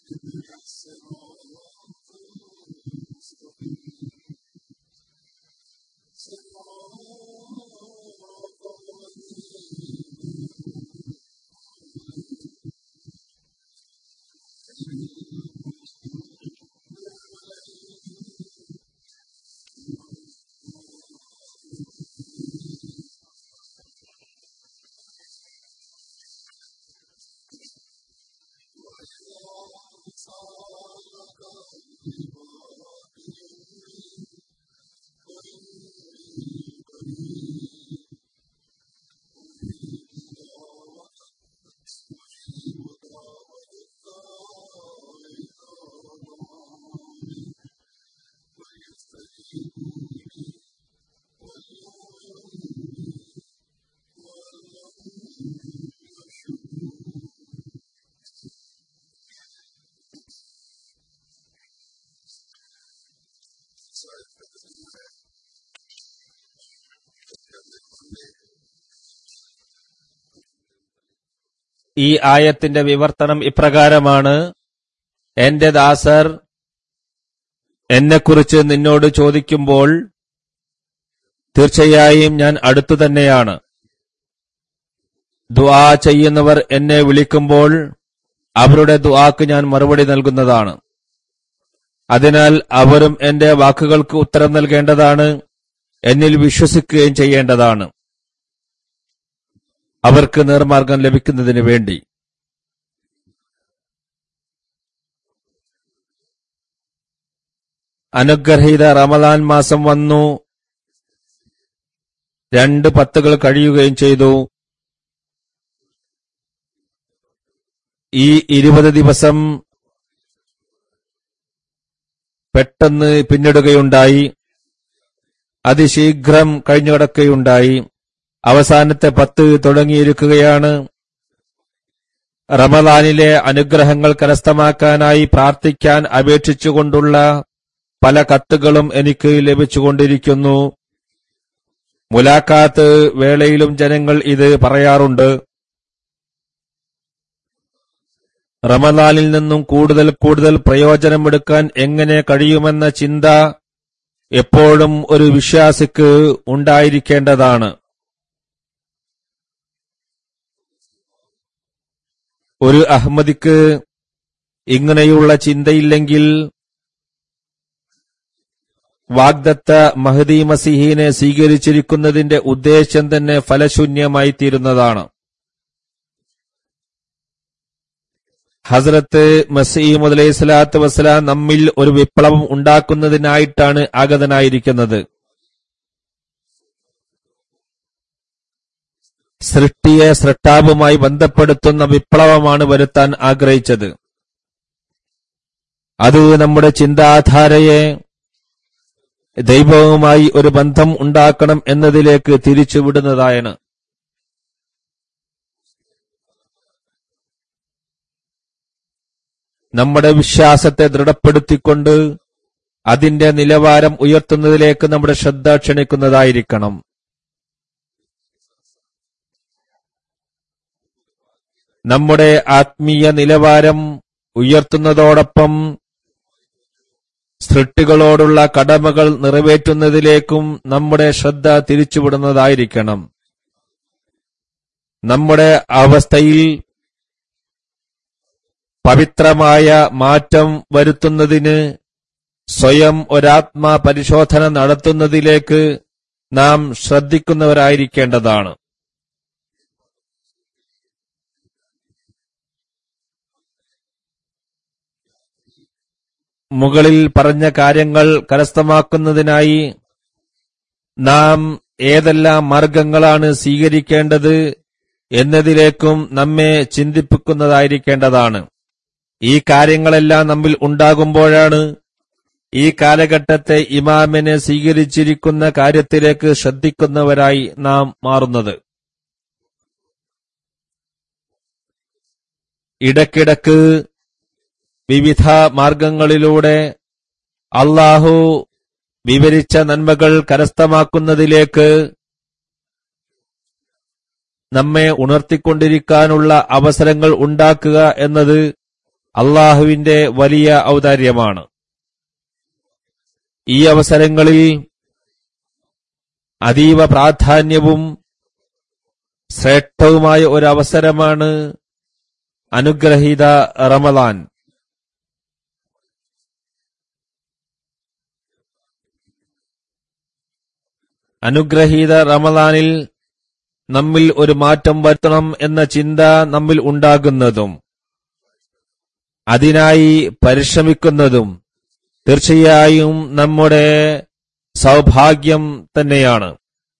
ഈ ആയത്തിന്റെ വിവർത്തനം ഇപ്രകാരമാണ് എന്റെ ദാസർ എന്നെക്കുറിച്ച് നിന്നോട് ചോദിക്കുമ്പോൾ തീർച്ചയായും ഞാൻ അടുത്തു തന്നെയാണ് ദുആ ചെയ്യുന്നവർ എന്നെ വിളിക്കുമ്പോൾ അവരുടെ ദുആക്ക് ഞാൻ മറുപടി നൽകുന്നതാണ് അതിനാൽ അവരും എന്റെ വാക്കുകൾക്ക് ഉത്തരം നൽകേണ്ടതാണ് എന്നിൽ വിശ്വസിക്കുകയും ചെയ്യേണ്ടതാണ് അവർക്ക് നേർമാർഗം ലഭിക്കുന്നതിന് വേണ്ടി അനുഗ്രഹീത റമദാൻ മാസം വന്നു രണ്ട് പത്തുകൾ കഴിയുകയും ചെയ്തു ഈ ഇരുപത് ദിവസം പെട്ടെന്ന് പിന്നിടുകയുണ്ടായി അതിശീഘ്രം കഴിഞ്ഞുകിടക്കുകയുണ്ടായി അവസാനത്തെ പത്ത് തുടങ്ങിയിരിക്കുകയാണ് റമദാനിലെ അനുഗ്രഹങ്ങൾ കരസ്ഥമാക്കാനായി പ്രാർത്ഥിക്കാൻ അപേക്ഷിച്ചുകൊണ്ടുള്ള പല കത്തുകളും എനിക്ക് ലഭിച്ചുകൊണ്ടിരിക്കുന്നു മുലാഖാത്ത് വേളയിലും ജനങ്ങൾ ഇത് പറയാറുണ്ട് റമദാനിൽ നിന്നും കൂടുതൽ കൂടുതൽ പ്രയോജനമെടുക്കാൻ എങ്ങനെ കഴിയുമെന്ന ചിന്ത എപ്പോഴും ഒരു വിശ്വാസിക്ക് ഉണ്ടായിരിക്കേണ്ടതാണ് ഒരു അഹമ്മദിക്ക് ഇങ്ങനെയുള്ള ചിന്തയില്ലെങ്കിൽ വാഗ്ദത്ത മഹദി മസിഹീനെ സ്വീകരിച്ചിരിക്കുന്നതിന്റെ ഉദ്ദേശ്യം തന്നെ ഫലശൂന്യമായി തീരുന്നതാണ് ഹസ്രത്ത് മസീമദ് അലൈഹി സ്വലാത്തു വസ്സലാം നമ്മിൽ ഒരു വിപ്ലവം ഉണ്ടാക്കുന്നതിനായിട്ടാണ് ആഗതനായിരിക്കുന്നത് സൃഷ്ടിയെ സൃഷ്ടാവുമായി ബന്ധപ്പെടുത്തുന്ന വിപ്ലവമാണ് വരുത്താൻ ആഗ്രഹിച്ചത് അത് നമ്മുടെ ചിന്താധാരയെ ദൈവവുമായി ഒരു ബന്ധം ഉണ്ടാക്കണം എന്നതിലേക്ക് തിരിച്ചുവിടുന്നതായാണ് നമ്മുടെ വിശ്വാസത്തെ ദൃഢപ്പെടുത്തിക്കൊണ്ട് അതിന്റെ നിലവാരം ഉയർത്തുന്നതിലേക്ക് നമ്മുടെ ശ്രദ്ധ ക്ഷണിക്കുന്നതായിരിക്കണം നമ്മുടെ ആത്മീയ നിലവാരം ഉയർത്തുന്നതോടൊപ്പം സൃഷ്ടികളോടുള്ള കടമകൾ നിറവേറ്റുന്നതിലേക്കും നമ്മുടെ ശ്രദ്ധ തിരിച്ചുവിടുന്നതായിരിക്കണം നമ്മുടെ അവസ്ഥയിൽ പവിത്രമായ മാറ്റം വരുത്തുന്നതിന് സ്വയം ഒരാത്മാ പരിശോധന നടത്തുന്നതിലേക്ക് നാം ശ്രദ്ധിക്കുന്നവരായിരിക്കേണ്ടതാണ് മുകളിൽ പറഞ്ഞ കാര്യങ്ങൾ കരസ്ഥമാക്കുന്നതിനായി നാം ഏതെല്ലാം മാർഗങ്ങളാണ് സ്വീകരിക്കേണ്ടത് എന്നതിലേക്കും നമ്മെ ചിന്തിപ്പിക്കുന്നതായിരിക്കേണ്ടതാണ് ഈ കാര്യങ്ങളെല്ലാം നമ്മിൽ ഉണ്ടാകുമ്പോഴാണ് ഈ കാലഘട്ടത്തെ ഇമാമിനെ സ്വീകരിച്ചിരിക്കുന്ന കാര്യത്തിലേക്ക് ശ്രദ്ധിക്കുന്നവരായി നാം മാറുന്നത് ഇടയ്ക്കിടക്ക് വിവിധ മാർഗങ്ങളിലൂടെ അള്ളാഹു വിവരിച്ച നന്മകൾ കരസ്ഥമാക്കുന്നതിലേക്ക് നമ്മെ ഉണർത്തിക്കൊണ്ടിരിക്കാനുള്ള അവസരങ്ങൾ ഉണ്ടാക്കുക എന്നത് അള്ളാഹുവിന്റെ വലിയ ഔദാര്യമാണ് ഈ അവസരങ്ങളിൽ അതീവ പ്രാധാന്യവും ശ്രേഷ്ഠവുമായ ഒരു അവസരമാണ് അനുഗ്രഹീത റമദാൻ അനുഗ്രഹീത റമദാനിൽ നമ്മിൽ ഒരു മാറ്റം വരുത്തണം എന്ന ചിന്ത നമ്മിൽ ഉണ്ടാകുന്നതും അതിനായി പരിശ്രമിക്കുന്നതും തീർച്ചയായും നമ്മുടെ സൗഭാഗ്യം തന്നെയാണ്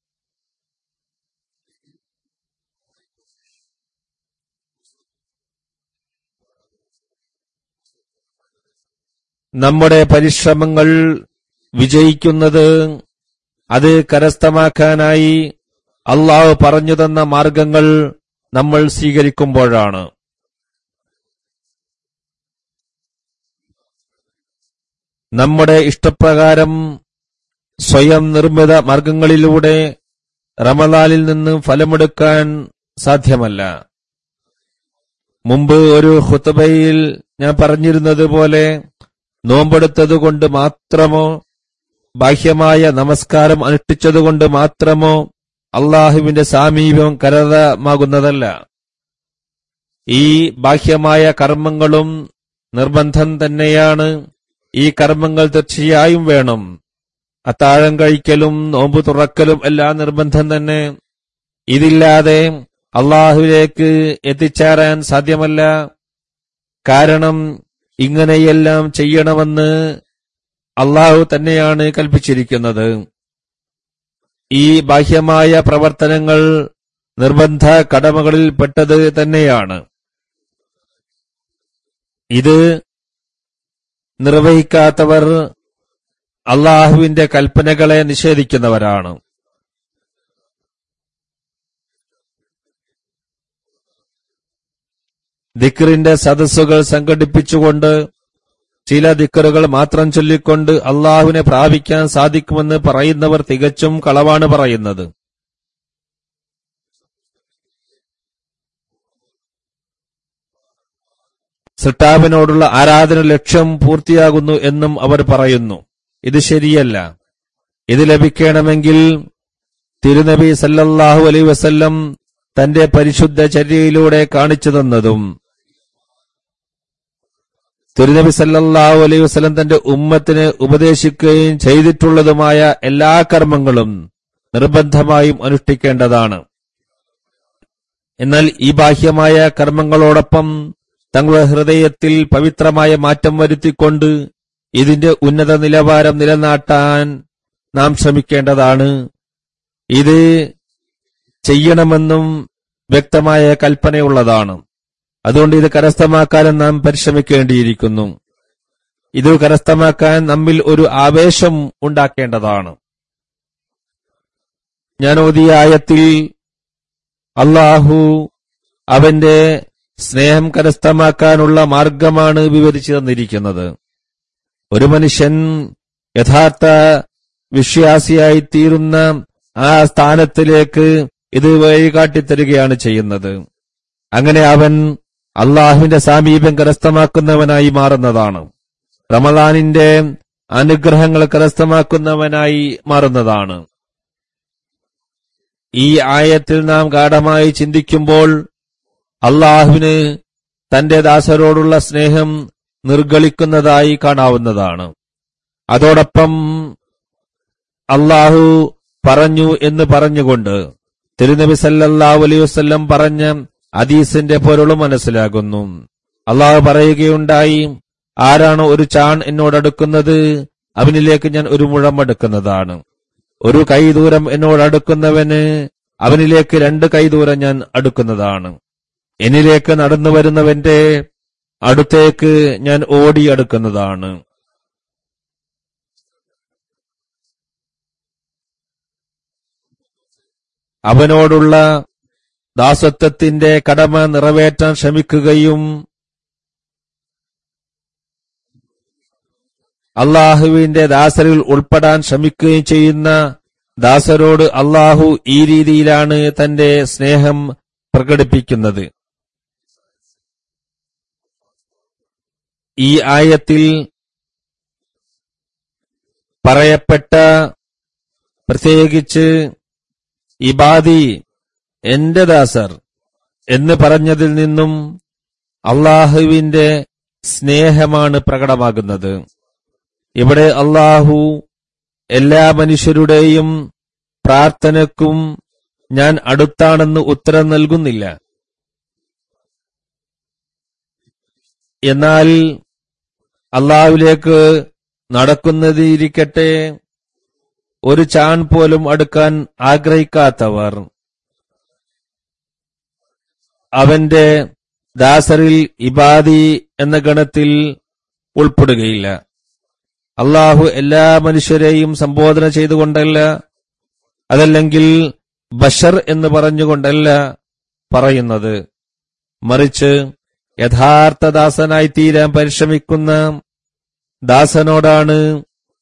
നമ്മുടെ പരിശ്രമങ്ങൾ വിജയിക്കുന്നത് അത് കരസ്ഥമാക്കാനായി അള്ളാഹു പറഞ്ഞു തന്ന മാർഗങ്ങൾ നമ്മൾ സ്വീകരിക്കുമ്പോഴാണ് നമ്മുടെ ഇഷ്ടപ്രകാരം സ്വയം നിർമ്മിത മാർഗങ്ങളിലൂടെ റമദാനിൽ നിന്ന് ഫലമെടുക്കാൻ സാധ്യമല്ല മുമ്പ് ഒരു ഹുത്തബയിൽ ഞാൻ പറഞ്ഞിരുന്നത് പോലെ നോമ്പെടുത്തതുകൊണ്ട് മാത്രമോ ബാഹ്യമായ നമസ്കാരം അനുഷ്ഠിച്ചതുകൊണ്ട് മാത്രമോ അള്ളാഹുവിന്റെ സാമീപ്യം കരതമാകുന്നതല്ല ഈ ബാഹ്യമായ കർമ്മങ്ങളും നിർബന്ധം തന്നെയാണ് ഈ കർമ്മങ്ങൾ തീർച്ചയായും വേണം അത്താഴം കഴിക്കലും നോമ്പ് തുറക്കലും എല്ലാം നിർബന്ധം തന്നെ ഇതില്ലാതെ അള്ളാഹുവിലേക്ക് എത്തിച്ചേരാൻ സാധ്യമല്ല കാരണം ഇങ്ങനെയെല്ലാം ചെയ്യണമെന്ന് അള്ളാഹു തന്നെയാണ് കൽപ്പിച്ചിരിക്കുന്നത് ഈ ബാഹ്യമായ പ്രവർത്തനങ്ങൾ നിർബന്ധ കടമകളിൽപ്പെട്ടത് തന്നെയാണ് ഇത് നിർവഹിക്കാത്തവർ അള്ളാഹുവിന്റെ കൽപ്പനകളെ നിഷേധിക്കുന്നവരാണ് ദിക്റിന്റെ സദസ്സുകൾ സംഘടിപ്പിച്ചുകൊണ്ട് ചില ദിക്കറുകൾ മാത്രം ചൊല്ലിക്കൊണ്ട് അള്ളാഹുവിനെ പ്രാപിക്കാൻ സാധിക്കുമെന്ന് പറയുന്നവർ തികച്ചും കളവാണ് പറയുന്നത് സിട്ടാബിനോടുള്ള ആരാധന ലക്ഷ്യം പൂർത്തിയാകുന്നു എന്നും അവർ പറയുന്നു ഇത് ശരിയല്ല ഇത് ലഭിക്കണമെങ്കിൽ തിരുനബി സല്ലല്ലാഹു അലൈ വസല്ലം തന്റെ പരിശുദ്ധ ചര്യയിലൂടെ കാണിച്ചു തന്നതും തിരുനബി സല്ലല്ലാഹു അലൈഹി വസല്ലം തന്റെ ഉമ്മത്തിന് ഉപദേശിക്കുകയും ചെയ്തിട്ടുള്ളതുമായ എല്ലാ കർമ്മങ്ങളും നിർബന്ധമായും അനുഷ്ഠിക്കേണ്ടതാണ് എന്നാൽ ഈ ബാഹ്യമായ കർമ്മങ്ങളോടൊപ്പം തങ്ങളുടെ ഹൃദയത്തിൽ പവിത്രമായ മാറ്റം വരുത്തിക്കൊണ്ട് ഇതിന്റെ ഉന്നത നിലവാരം നിലനാട്ടാൻ നാം ശ്രമിക്കേണ്ടതാണ് ഇത് ചെയ്യണമെന്നും വ്യക്തമായ കൽപ്പനയുള്ളതാണ് അതുകൊണ്ട് ഇത് കരസ്ഥമാക്കാനും നാം പരിശ്രമിക്കേണ്ടിയിരിക്കുന്നു ഇത് കരസ്ഥമാക്കാൻ നമ്മിൽ ഒരു ആവേശം ഉണ്ടാക്കേണ്ടതാണ് ഞാൻ ഓതിയ ആയത്തിൽ അള്ളാഹു അവന്റെ സ്നേഹം കരസ്ഥമാക്കാനുള്ള മാർഗമാണ് വിവരിച്ചു തന്നിരിക്കുന്നത് ഒരു മനുഷ്യൻ യഥാർത്ഥ വിശ്വാസിയായി തീരുന്ന ആ സ്ഥാനത്തിലേക്ക് ഇത് വഴികാട്ടിത്തരികയാണ് ചെയ്യുന്നത് അങ്ങനെ അവൻ അള്ളാഹുവിന്റെ സാമീപ്യം കരസ്ഥമാക്കുന്നവനായി മാറുന്നതാണ് റമദാനിന്റെ അനുഗ്രഹങ്ങൾ കരസ്ഥമാക്കുന്നവനായി മാറുന്നതാണ് ഈ ആയത്തിൽ നാം ഗാഠമായി ചിന്തിക്കുമ്പോൾ അള്ളാഹുവിന് തന്റെ ദാസരോടുള്ള സ്നേഹം നിർഗളിക്കുന്നതായി കാണാവുന്നതാണ് അതോടൊപ്പം അള്ളാഹു പറഞ്ഞു എന്ന് പറഞ്ഞുകൊണ്ട് തിരുനബി സല്ലല്ലാഹു അലൈഹി വസല്ലം പറഞ്ഞ അദീസിന്റെ പൊരുളും മനസ്സിലാകുന്നു അള്ളാഹു പറയുകയുണ്ടായി ആരാണ് ഒരു ചാൺ എന്നോടടുക്കുന്നത് അവനിലേക്ക് ഞാൻ ഒരു മുഴം അടുക്കുന്നതാണ് ഒരു കൈ ദൂരം എന്നോട് അടുക്കുന്നവന് അവനിലേക്ക് രണ്ട് കൈ ദൂരം ഞാൻ അടുക്കുന്നതാണ് എന്നിലേക്ക് നടന്നു വരുന്നവന്റെ അടുത്തേക്ക് ഞാൻ ഓടി അടുക്കുന്നതാണ് അവനോടുള്ള ദാസത്വത്തിന്റെ കടമ നിറവേറ്റാൻ ശ്രമിക്കുകയും അള്ളാഹുവിന്റെ ദാസരിൽ ഉൾപ്പെടാൻ ശ്രമിക്കുകയും ചെയ്യുന്ന ദാസരോട് അള്ളാഹു ഈ രീതിയിലാണ് തന്റെ സ്നേഹം പ്രകടിപ്പിക്കുന്നത് ഈ ആയത്തിൽ പറയപ്പെട്ട പ്രത്യേകിച്ച് ഇബാദി എന്റെ ദാസർ എന്ന് പറഞ്ഞതിൽ നിന്നും അള്ളാഹുവിന്റെ സ്നേഹമാണ് പ്രകടമാകുന്നത് ഇവിടെ അള്ളാഹു എല്ലാ മനുഷ്യരുടെയും പ്രാർത്ഥനക്കും ഞാൻ അടുത്താണെന്ന് ഉത്തരം നൽകുന്നില്ല എന്നാൽ അള്ളാഹുവിലേക്ക് നടക്കുന്നതിരിക്കട്ടെ ഒരു ചാൺ പോലും അടുക്കാൻ ആഗ്രഹിക്കാത്തവർ അവന്റെ ദാസറിൽ ഇബാദി എന്ന ഗണത്തിൽ ഉൾപ്പെടുകയില്ല അള്ളാഹു എല്ലാ മനുഷ്യരെയും സംബോധന ചെയ്തുകൊണ്ടല്ല അതല്ലെങ്കിൽ ബഷർ എന്ന് പറഞ്ഞുകൊണ്ടല്ല പറയുന്നത് മറിച്ച് യഥാർത്ഥ ദാസനായി തീരാൻ പരിശ്രമിക്കുന്ന ദാസനോടാണ്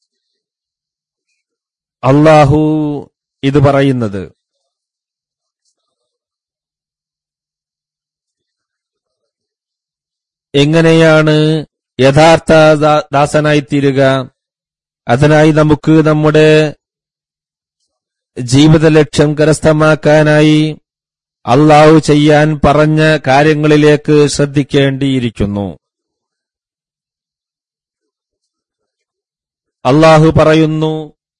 അള്ളാഹു ഇത് പറയുന്നത് എങ്ങനെയാണ് യഥാർത്ഥ ദാ- ദാസനായി തീരുക അതിനായി നമുക്ക് നമ്മുടെ ജീവിത ലക്ഷ്യം കരസ്ഥമാക്കാനായി അള്ളാഹു ചെയ്യാൻ പറഞ്ഞ കാര്യങ്ങളിലേക്ക് ശ്രദ്ധിക്കേണ്ടിയിരിക്കുന്നു അള്ളാഹു പറയുന്നു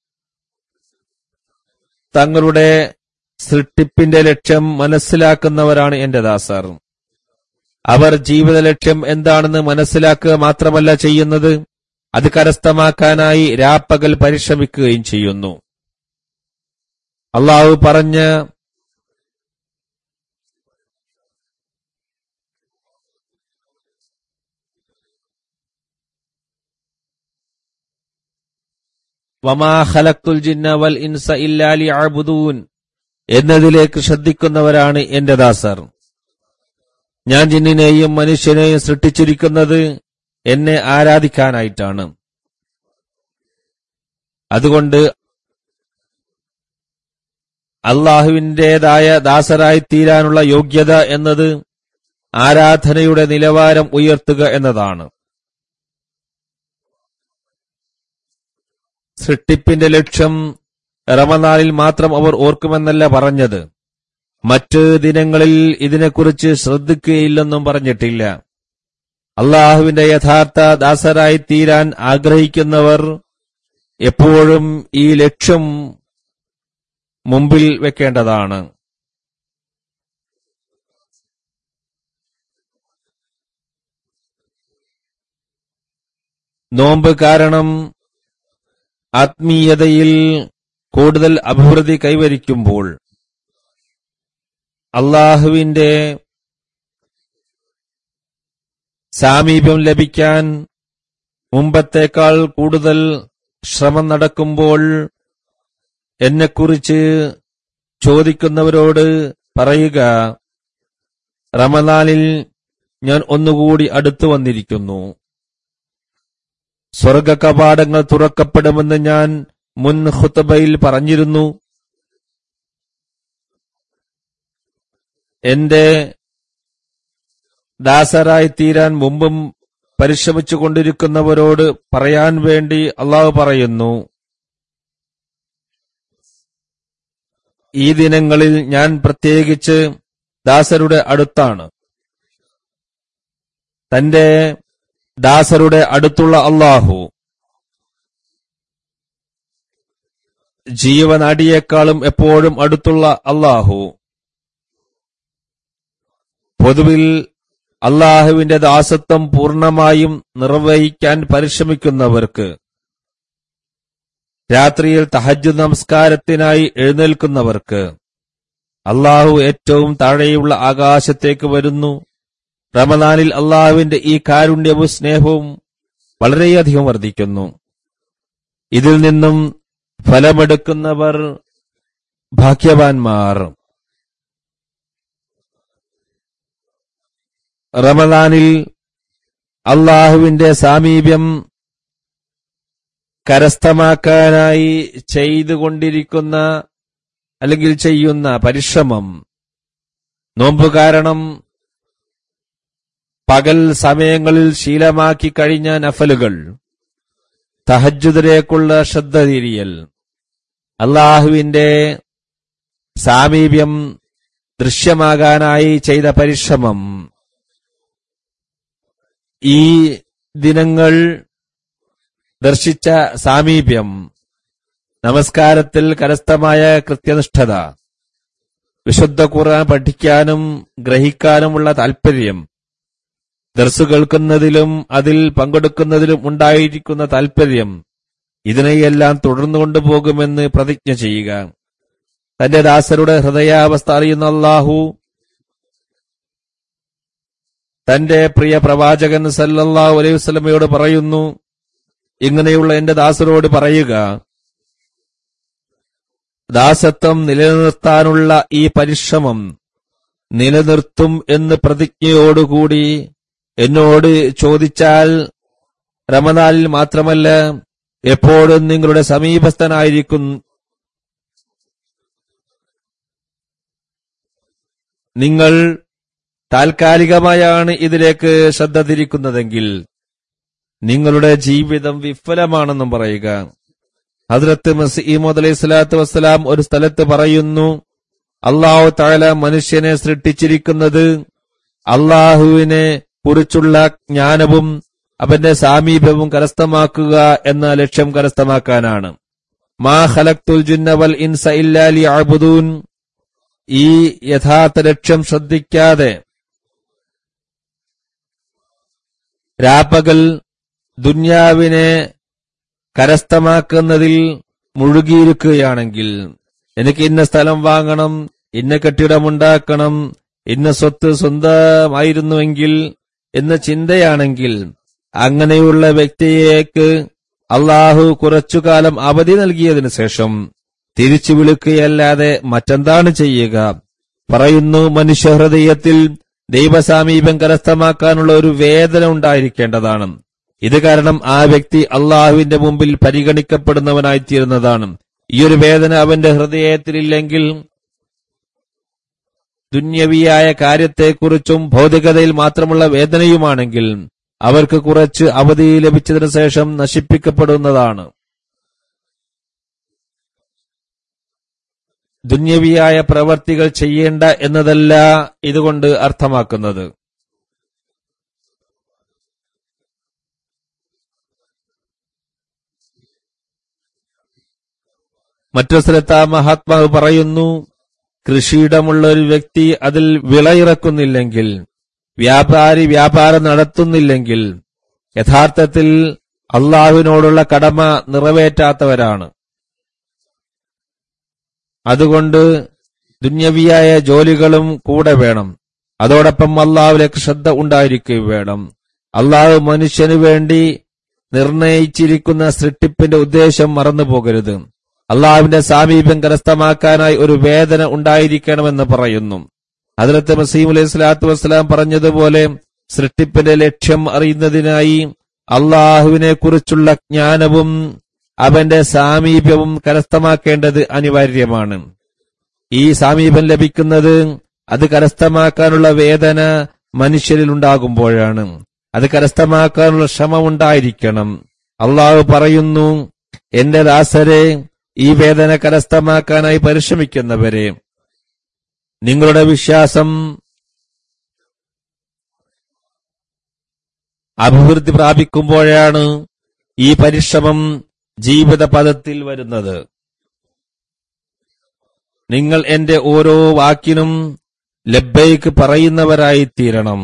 തങ്ങളുടെ സൃഷ്ടിപ്പിന്റെ ലക്ഷ്യം മനസ്സിലാക്കുന്നവരാണ് എന്റെ ദാസർ അവർ ജീവിത ലക്ഷ്യം എന്താണെന്ന് മനസ്സിലാക്കുക മാത്രമല്ല ചെയ്യുന്നത് അത് കരസ്ഥമാക്കാനായി രാപ്പകൽ പരിശ്രമിക്കുകയും ചെയ്യുന്നു അള്ളാഹു പറഞ്ഞ വമാ ഖലഖ്തുൽ ജിന്ന വൽ ഇൻസ ഇല്ലാ ലിയഅ്ബുദൂൻ എന്നതിലേക്ക് ശ്രദ്ധിക്കുന്നവരാണ് എന്റെ ദാസർ ഞാൻ ജിന്നിനെയും മനുഷ്യനെയും സൃഷ്ടിച്ചിരിക്കുന്നത് എന്നെ ആരാധിക്കാനായിട്ടാണ് അതുകൊണ്ട് അള്ളാഹുവിന്റേതായ ദാസരായി തീരാനുള്ള യോഗ്യത എന്നത് ആരാധനയുടെ നിലവാരം ഉയർത്തുക എന്നതാണ് സൃഷ്ടിപ്പിന്റെ ലക്ഷ്യം റമദാനിൽ മാത്രം അവർ ഓർക്കുമെന്നല്ല പറഞ്ഞത് മറ്റ് ദിനങ്ങളിൽ ഇതിനെക്കുറിച്ച് ശ്രദ്ധിക്കുകയില്ലെന്നും പറഞ്ഞിട്ടില്ല അള്ളാഹുവിന്റെ യഥാർത്ഥ ദാസരായി തീരാൻ ആഗ്രഹിക്കുന്നവർ എപ്പോഴും ഈ ലക്ഷ്യം മുമ്പിൽ വെക്കേണ്ടതാണ് നോമ്പ് കാരണം ആത്മീയതയിൽ കൂടുതൽ അഭിവൃദ്ധി കൈവരിക്കുമ്പോൾ അള്ളാഹുവിന്റെ സാമീപ്യം ലഭിക്കാൻ മുമ്പത്തേക്കാൾ കൂടുതൽ ശ്രമം നടക്കുമ്പോൾ എന്നെക്കുറിച്ച് ചോദിക്കുന്നവരോട് പറയുക റമദാനിൽ ഞാൻ ഒന്നുകൂടി അടുത്തു വന്നിരിക്കുന്നു സ്വർഗ കവാടങ്ങൾ തുറക്കപ്പെടുമെന്ന് ഞാൻ മുൻ ഖുത്തബയിൽ പറഞ്ഞിരുന്നു എന്റെ ദാസരായി തീരാൻ മുമ്പും പരിശ്രമിച്ചുകൊണ്ടിരിക്കുന്നവരോട് പറയാൻ വേണ്ടി അള്ളാഹു പറയുന്നു ഈ ദിനങ്ങളിൽ ഞാൻ പ്രത്യേകിച്ച് ദാസരുടെ അടുത്താണ് തന്റെ ദാസരുടെ അടുത്തുള്ള അള്ളാഹു ജീവനാടിയേക്കാളും എപ്പോഴും അടുത്തുള്ള അള്ളാഹു പൊതുവിൽ അള്ളാഹുവിന്റെ ദാസത്വം പൂർണ്ണമായും നിർവഹിക്കാൻ പരിശ്രമിക്കുന്നവർക്ക് രാത്രിയിൽ തഹജ് നമസ്കാരത്തിനായി എഴുന്നേൽക്കുന്നവർക്ക് അള്ളാഹു ഏറ്റവും താഴെയുള്ള ആകാശത്തേക്ക് വരുന്നു റമദാനിൽ അള്ളാഹുവിന്റെ ഈ കാരുണ്യവും സ്നേഹവും വളരെയധികം വർദ്ധിക്കുന്നു ഇതിൽ നിന്നും ഫലമെടുക്കുന്നവർ ഭാഗ്യവാന്മാർ റമദാനിൽ അള്ളാഹുവിന്റെ സാമീപ്യം കരസ്ഥമാക്കാനായി ചെയ്തുകൊണ്ടിരിക്കുന്ന അല്ലെങ്കിൽ ചെയ്യുന്ന പരിശ്രമം നോമ്പ് കാരണം പകൽ സമയങ്ങളിൽ ശീലമാക്കി കഴിഞ്ഞ നഫലുകൾ തഹജുദിലേക്കുള്ള ശ്രദ്ധ തിരിയൽ അള്ളാഹുവിന്റെ സാമീപ്യം ദൃശ്യമാകാനായി ചെയ്ത പരിശ്രമം ഈ ദിനങ്ങൾ ദർശിച്ച സാമീപ്യം നമസ്കാരത്തിൽ കരസ്ഥമായ കൃത്യനിഷ്ഠത വിശുദ്ധ ഖുർആൻ പഠിക്കാനും ഗ്രഹിക്കാനുമുള്ള താൽപര്യം ദർസ് കേൾക്കുന്നതിലും അതിൽ പങ്കെടുക്കുന്നതിലും ഉണ്ടായിരിക്കുന്ന താൽപര്യം ഇതിനെയെല്ലാം തുടർന്നു കൊണ്ടുപോകുമെന്ന് പ്രതിജ്ഞ ചെയ്യുക തന്റെ ദാസരുടെ ഹൃദയാവസ്ഥ അറിയുന്ന അള്ളാഹു തന്റെ പ്രിയ പ്രവാചകൻ സല്ലല്ലാഹു അലൈഹി വസല്ലമയോട് പറയുന്നു ഇങ്ങനെയുള്ള എന്റെ ദാസരോട് പറയുക ദാസത്വം നിലനിർത്താനുള്ള ഈ പരിശ്രമം നിലനിർത്തും എന്ന് പ്രതിജ്ഞയോടുകൂടി എന്നോട് ചോദിച്ചാൽ റമദാനിൽ മാത്രമല്ല എപ്പോഴും നിങ്ങളുടെ സമീപസ്ഥനായിരിക്കും നിങ്ങൾ താൽക്കാലികമായാണ് ഇതിലേക്ക് ശ്രദ്ധ തിരിക്കുന്നതെങ്കിൽ നിങ്ങളുടെ ജീവിതം വിഫലമാണെന്നും പറയുക ഹദ്രത്ത് മസീമദ് അലൈഹി സ്വലാത്തു വസ്സലാം ഒരു സ്ഥലത്ത് പറയുന്നു അള്ളാഹു താല മനുഷ്യനെ സൃഷ്ടിച്ചിരിക്കുന്നത് അള്ളാഹുവിനെ കുറിച്ചുള്ള ജ്ഞാനവും അവന്റെ സാമീപ്യവും കരസ്ഥമാക്കുക എന്ന ലക്ഷ്യം കരസ്ഥമാക്കാനാണ് മാ ഖലഖ്തുൽ ജിന്ന വൽ ഇൻസ ഇല്ലാ ലിയഅ്ബുദൂൻ ഈ യഥാർത്ഥ ലക്ഷ്യം ശ്രദ്ധിക്കാതെ രാപ്പകൽ ദുന്യാവിനെ കരസ്ഥമാക്കുന്നതിൽ മുഴുകിയിരിക്കുകയാണെങ്കിൽ എനിക്ക് ഇന്ന സ്ഥലം വാങ്ങണം ഇന്ന കെട്ടിടമുണ്ടാക്കണം ഇന്ന സ്വത്ത് സ്വന്തമായിരുന്നുവെങ്കിൽ എന്ന ചിന്തയാണെങ്കിൽ അങ്ങനെയുള്ള വ്യക്തിയേക്ക് അള്ളാഹു കുറച്ചുകാലം അവധി നൽകിയതിനു ശേഷം തിരിച്ചു വിളിക്കുകയല്ലാതെ മറ്റെന്താണ് ചെയ്യുക പറയുന്നു മനുഷ്യഹൃദയത്തിൽ ദൈവസാമീപം കരസ്ഥമാക്കാനുള്ള ഒരു വേദന ഉണ്ടായിരിക്കേണ്ടതാണ് ഇത് കാരണം ആ വ്യക്തി അള്ളാഹുവിന്റെ മുമ്പിൽ പരിഗണിക്കപ്പെടുന്നവനായിത്തീരുന്നതാണ് ഈ ഒരു വേദന അവന്റെ ഹൃദയത്തിലില്ലെങ്കിൽ ദുന്യവിയായ കാര്യത്തെക്കുറിച്ചും ഭൗതികതയിൽ മാത്രമുള്ള വേദനയുമാണെങ്കിൽ അവർക്ക് കുറച്ച് അവധി ലഭിച്ചതിനു ശേഷം നശിപ്പിക്കപ്പെടുന്നതാണ് ദുന്യവിയായ പ്രവർത്തികൾ ചെയ്യേണ്ട എന്നതല്ല ഇതുകൊണ്ട് അർത്ഥമാക്കുന്നത് മറ്റൊരു സ്ഥലത്ത് ആ മഹാത്മാവ് പറയുന്നു കൃഷിയിടമുള്ള ഒരു വ്യക്തി അതിൽ വിളയിറക്കുന്നില്ലെങ്കിൽ വ്യാപാരി വ്യാപാരം നടത്തുന്നില്ലെങ്കിൽ യഥാർത്ഥത്തിൽ അള്ളാഹുവിനോടുള്ള കടമ നിറവേറ്റാത്തവരാണ് അതുകൊണ്ട് ദുന്യവിയായ ജോലികളും കൂടെ വേണം അതോടൊപ്പം അള്ളാഹുലേക്ക് ശ്രദ്ധ ഉണ്ടായിരിക്കുകയും വേണം അള്ളാഹു മനുഷ്യനു വേണ്ടി നിർണയിച്ചിരിക്കുന്ന സൃഷ്ടിപ്പിന്റെ ഉദ്ദേശം മറന്നു പോകരുത് അള്ളാഹുവിന്റെ സാമീപ്യം കരസ്ഥമാക്കാനായി ഒരു വേദന ഉണ്ടായിരിക്കണമെന്ന് പറയുന്നു ഹജറത്ത് മസീം അലൈഹി സ്വലാത്തു വസ്സലാം പറഞ്ഞതുപോലെ സൃഷ്ടിപ്പിന്റെ ലക്ഷ്യം അറിയുന്നതിനായി അള്ളാഹുവിനെ കുറിച്ചുള്ള ജ്ഞാനവും അവന്റെ സാമീപ്യവും കരസ്ഥമാക്കേണ്ടത് അനിവാര്യമാണ് ഈ സാമീപ്യം ലഭിക്കുന്നത് അത് കരസ്ഥമാക്കാനുള്ള വേദന മനുഷ്യരിൽ ഉണ്ടാകുമ്പോഴാണ് അത് കരസ്ഥമാക്കാനുള്ള ശ്രമം ഉണ്ടായിരിക്കണം അള്ളാഹു പറയുന്നു എന്റെ ദാസരെ ഈ വേദന കരസ്ഥമാക്കാനായി പരിശ്രമിക്കുന്നവരെ നിങ്ങളുടെ വിശ്വാസം അഭിവൃദ്ധി പ്രാപിക്കുമ്പോഴാണ് ഈ പരിശ്രമം ജീവിത പദത്തിൽ വരുന്നത് നിങ്ങൾ എന്റെ ഓരോ വാക്കിനും ലബ്ബൈക്ക് പറയുന്നവരായി തീരണം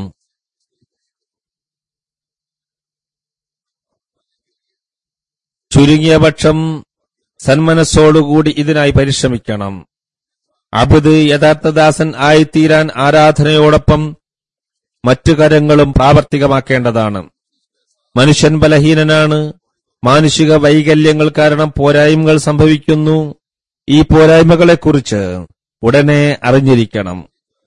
ചുരുങ്ങിയ പക്ഷം സന്മനസ്സോടുകൂടി ഇതിനായി പരിശ്രമിക്കണം അബുദ് യഥാർത്ഥദാസൻ ആയിത്തീരാൻ ആരാധനയോടൊപ്പം മറ്റു കാര്യങ്ങളും പ്രാവർത്തികമാക്കേണ്ടതാണ് മനുഷ്യൻ ബലഹീനനാണ് മാനുഷിക വൈകല്യങ്ങൾ കാരണം പോരായ്മകൾ സംഭവിക്കുന്നു ഈ പോരായ്മകളെക്കുറിച്ച് ഉടനെ അറിഞ്ഞിരിക്കണം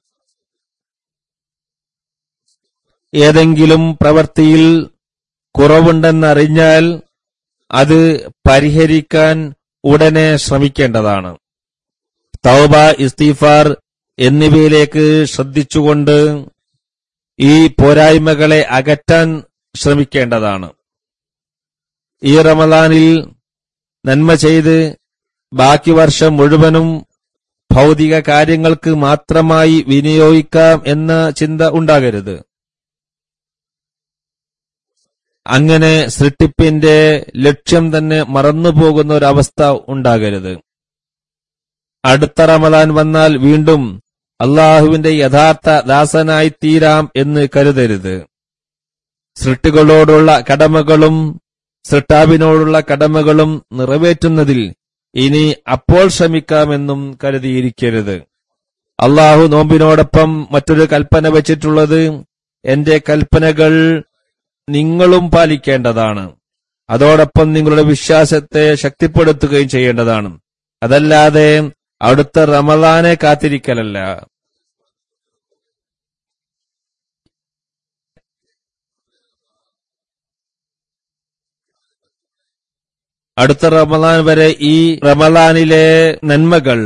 ഏതെങ്കിലും പ്രവൃത്തിയിൽ കുറവുണ്ടെന്നറിഞ്ഞാൽ അത് പരിഹരിക്കാൻ ഉടനെ ശ്രമിക്കേണ്ടതാണ് തൗബ ഇസ്തീഫാർ എന്നിവയിലേക്ക് ശ്രദ്ധിച്ചുകൊണ്ട് ഈ പോരായ്മകളെ അകറ്റാൻ ശ്രമിക്കേണ്ടതാണ് ഈ റമദാനിൽ നന്മ ചെയ്ത് ബാക്കി വർഷം മുഴുവനും ഭൗതിക കാര്യങ്ങൾക്ക് മാത്രമായി വിനിയോഗിക്കാം എന്ന ചിന്ത ഉണ്ടാകരുത് അങ്ങനെ സൃഷ്ടിപ്പിന്റെ ലക്ഷ്യം തന്നെ മറന്നുപോകുന്ന ഒരവസ്ഥ ഉണ്ടാകരുത് അടുത്ത റമദാൻ വന്നാൽ വീണ്ടും അള്ളാഹുവിന്റെ യഥാർത്ഥ ദാസനായി തീരാം എന്ന് കരുതരുത് സൃഷ്ടികളോടുള്ള കടമകളും സൃഷ്ടാവിനോടുള്ള കടമകളും നിറവേറ്റുന്നതിൽ ഇനി അപ്പോൾ ശ്രമിക്കാമെന്നും കരുതിയിരിക്കരുത് അള്ളാഹു നോമ്പിനോടൊപ്പം മറ്റൊരു കൽപ്പന വെച്ചിട്ടുള്ളത് എന്റെ കൽപ്പനകൾ നിങ്ങളും പാലിക്കേണ്ടതാണ് അതോടൊപ്പം നിങ്ങളുടെ വിശ്വാസത്തെ ശക്തിപ്പെടുത്തുകയും ചെയ്യേണ്ടതാണ് അതല്ലാതെ അവിടുത്തെ റമദാനെ കാത്തിരിക്കലല്ല അടുത്ത റമദാൻ വരെ ഈ റമദാനിലെ നന്മകൾ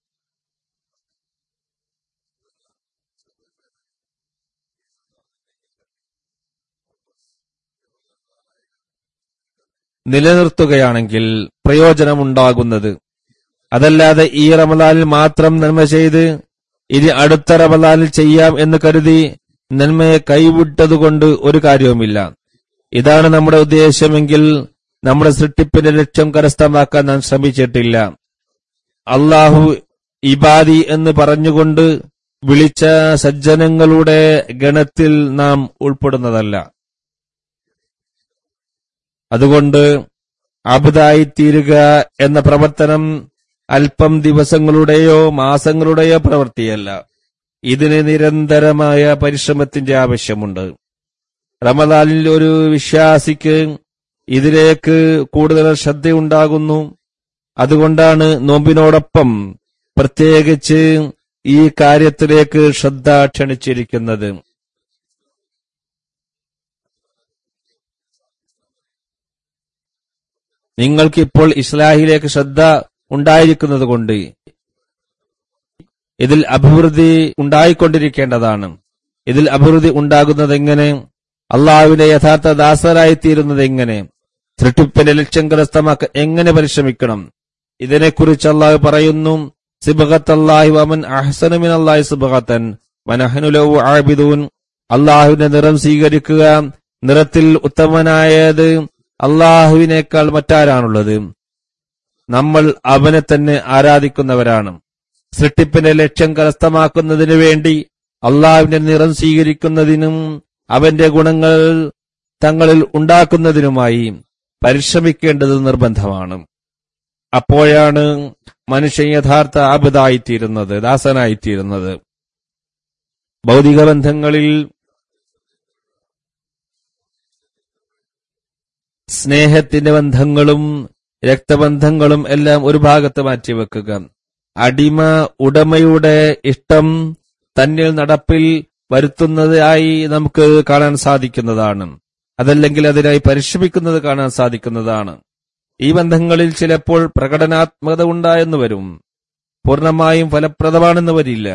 നിലനിർത്തുകയാണെങ്കിൽ പ്രയോജനമുണ്ടാകുന്നത് അതല്ലാതെ ഈ റമദാനിൽ മാത്രം നന്മ ചെയ്ത് ഇനി അടുത്ത റമദാനിൽ ചെയ്യാം എന്ന് കരുതി നന്മയെ കൈവിട്ടതുകൊണ്ട് ഒരു കാര്യവുമില്ല ഇതാണ് നമ്മുടെ ഉദ്ദേശമെങ്കിൽ നമ്മുടെ സൃഷ്ടിപ്പിന്റെ ലക്ഷ്യം കരസ്ഥമാക്കാൻ നാം ശ്രമിച്ചിട്ടില്ല അള്ളാഹു ഇബാദി എന്ന് പറഞ്ഞുകൊണ്ട് വിളിച്ച സജ്ജനങ്ങളുടെ ഗണത്തിൽ നാം ഉൾപ്പെടുന്നതല്ല അതുകൊണ്ട് അബുദായിത്തീരുക എന്ന പ്രവർത്തനം അല്പം ദിവസങ്ങളുടെയോ മാസങ്ങളുടെയോ പ്രവൃത്തിയല്ല ഇതിന് നിരന്തരമായ പരിശ്രമത്തിന്റെ ആവശ്യമുണ്ട് റമദാനിൽ ഒരു വിശ്വാസിക്ക് ഇതിലേക്ക് കൂടുതൽ ശ്രദ്ധയുണ്ടാകുന്നു അതുകൊണ്ടാണ് നോമ്പിനോടൊപ്പം പ്രത്യേകിച്ച് ഈ കാര്യത്തിലേക്ക് ശ്രദ്ധ ക്ഷണിച്ചിരിക്കുന്നത് നിങ്ങൾക്കിപ്പോൾ ഇസ്ലാഹിലേക്ക് ശ്രദ്ധ ഉണ്ടായിരിക്കുന്നത് കൊണ്ട് ഇതിൽ അഭിവൃദ്ധി ഉണ്ടായിക്കൊണ്ടിരിക്കേണ്ടതാണ് ഇതിൽ അഭിവൃദ്ധി ഉണ്ടാകുന്നത് എങ്ങനെ അള്ളാഹുവിന്റെ യഥാർത്ഥ ദാസരായിത്തീരുന്നത് എങ്ങനെ സൃഷ്ടിപ്പിന്റെ ലക്ഷ്യം കരസ്ഥമാക്കാൻ എങ്ങനെ പരിശ്രമിക്കണം ഇതിനെക്കുറിച്ച് അള്ളാഹു പറയുന്നു സിബഹത്തല്ലാഹി വമൻ അഹ്സനുമിൻ അള്ളാഹി സിബഹത്തൻ വനഹനുലവു ആബിദൂൻ അള്ളാഹുവിന്റെ നിറം സ്വീകരിക്കുക നിറത്തിൽ ഉത്തമനായത് അള്ളാഹുവിനേക്കാൾ മറ്റാരാണുള്ളത് നമ്മൾ അവനെ തന്നെ ആരാധിക്കുന്നവരാണ് സൃഷ്ടിപ്പിന്റെ ലക്ഷ്യം കരസ്ഥമാക്കുന്നതിനു വേണ്ടി അള്ളാഹുവിന്റെ നിറം സ്വീകരിക്കുന്നതിനും അവന്റെ ഗുണങ്ങൾ തങ്ങളിൽ ഉണ്ടാക്കുന്നതിനുമായി പരിശ്രമിക്കേണ്ടത് നിർബന്ധമാണ് അപ്പോഴാണ് മനുഷ്യൻ യഥാർത്ഥ ആപതായിത്തീരുന്നത് ദാസനായിത്തീരുന്നത് ഭൗതിക ബന്ധങ്ങളിൽ സ്നേഹത്തിന്റെ ബന്ധങ്ങളും രക്തബന്ധങ്ങളും എല്ലാം ഒരു ഭാഗത്ത് മാറ്റിവെക്കുക അടിമ ഉടമയുടെ ഇഷ്ടം തന്നിൽ നടപ്പിൽ വരുത്തുന്നതായി നമുക്ക് കാണാൻ സാധിക്കുന്നതാണ് അതല്ലെങ്കിൽ അതിനായി പരിശ്രമിക്കുന്നത് കാണാൻ സാധിക്കുന്നതാണ് ഈ ബന്ധങ്ങളിൽ ചിലപ്പോൾ പ്രകടനാത്മകത ഉണ്ടായെന്ന് വരും പൂർണ്ണമായും ഫലപ്രദമാണെന്ന് വരില്ല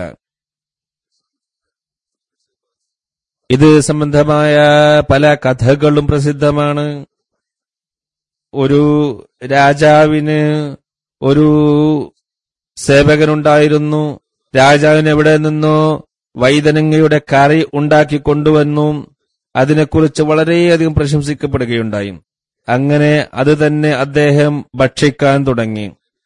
ഇത് സംബന്ധമായ പല കഥകളും പ്രസിദ്ധമാണ് ഒരു രാജാവിന് ഒരു സേവകനുണ്ടായിരുന്നു രാജാവിന് എവിടെ നിന്നോ വൈതനങ്ങയുടെ കറി ഉണ്ടാക്കി കൊണ്ടുവന്നു അതിനെക്കുറിച്ച് വളരെയധികം പ്രശംസിക്കപ്പെടുകയുണ്ടായി അങ്ങനെ അത് തന്നെ അദ്ദേഹം ഭക്ഷിക്കാൻ തുടങ്ങി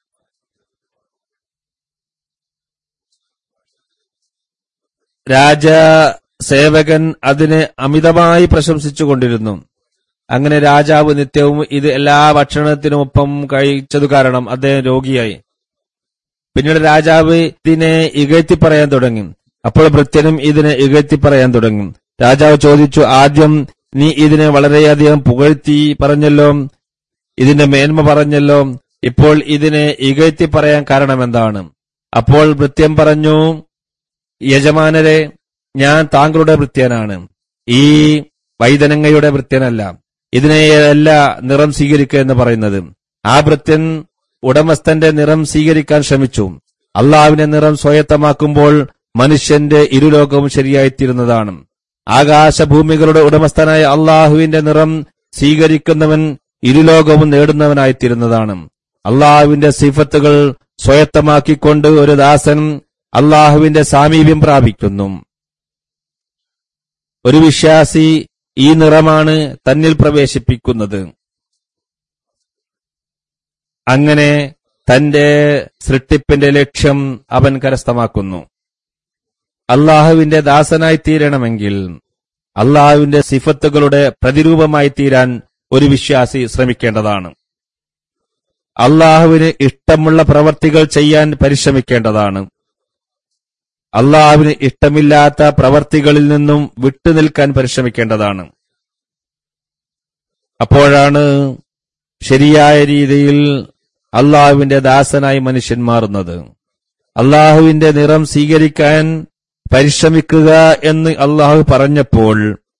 രാജ സേവകൻ അതിനെ അമിതമായി പ്രശംസിച്ചുകൊണ്ടിരുന്നു അങ്ങനെ രാജാവ് നിത്യവും ഇത് എല്ലാ ഭക്ഷണത്തിനുമൊപ്പം കഴിച്ചതു കാരണം അദ്ദേഹം രോഗിയായി പിന്നീട് രാജാവ് ഇതിനെ ഇകഴ്ത്തി പറയാൻ തുടങ്ങി അപ്പോൾ ഭൃത്യനും ഇതിനെ ഇകഴ്ത്തി പറയാൻ തുടങ്ങി രാജാവ് ചോദിച്ചു ആദ്യം നീ ഇതിനെ വളരെയധികം പുകഴ്ത്തി പറഞ്ഞല്ലോ ഇതിന്റെ മേന്മ പറഞ്ഞല്ലോ ഇപ്പോൾ ഇതിനെ ഇകഴ്ത്തി പറയാൻ കാരണം എന്താണ് അപ്പോൾ ഭൃത്യം പറഞ്ഞു യജമാനരെ ഞാൻ താങ്കളുടെ ഭൃത്യനാണ് ഈ വൈതനങ്ങയുടെ ഭൃത്യനല്ല ഇതിനെയല്ല നിറം സ്വീകരിക്കുക എന്ന് പറയുന്നത് ആ ഭൃത്യൻ ഉടമസ്ഥന്റെ നിറം സ്വീകരിക്കാൻ ശ്രമിച്ചു അള്ളാവിന്റെ നിറം സ്വായത്തമാക്കുമ്പോൾ മനുഷ്യന്റെ ഇരുലോകവും ശരിയായിത്തീരുന്നതാണ് ആകാശഭൂമികളുടെ ഉടമസ്ഥനായ അള്ളാഹുവിന്റെ നിറം സ്വീകരിക്കുന്നവൻ ഇരുലോകവും നേടുന്നവനായിത്തീരുന്നതാണ് അള്ളാഹുവിന്റെ സിഫത്തുകൾ സ്വയത്തമാക്കിക്കൊണ്ട് ഒരു ദാസൻ അള്ളാഹുവിന്റെ സാമീപ്യം പ്രാപിക്കുന്നു ഒരു വിശ്വാസി ഈ നിറമാണ് തന്നിൽ പ്രവേശിപ്പിക്കുന്നത് അങ്ങനെ തന്റെ സൃഷ്ടിപ്പിന്റെ ലക്ഷ്യം അവൻ കരസ്ഥമാക്കുന്നു അള്ളാഹുവിന്റെ ദാസനായി തീരണമെങ്കിൽ അള്ളാഹുവിന്റെ സിഫത്തുകളുടെ പ്രതിരൂപമായി തീരാൻ ഒരു വിശ്വാസി ശ്രമിക്കേണ്ടതാണ് അള്ളാഹുവിന് ഇഷ്ടമുള്ള പ്രവർത്തികൾ ചെയ്യാൻ പരിശ്രമിക്കേണ്ടതാണ് അള്ളാഹുവിന് ഇഷ്ടമില്ലാത്ത പ്രവർത്തികളിൽ നിന്നും വിട്ടുനിൽക്കാൻ പരിശ്രമിക്കേണ്ടതാണ് അപ്പോഴാണ് ശരിയായ രീതിയിൽ അള്ളാഹുവിന്റെ ദാസനായി മനുഷ്യൻ മാറുന്നത് അള്ളാഹുവിന്റെ നിറം സ്വീകരിക്കാൻ പരിശ്രമിക്കുക എന്ന് അള്ളാഹു പറഞ്ഞപ്പോൾ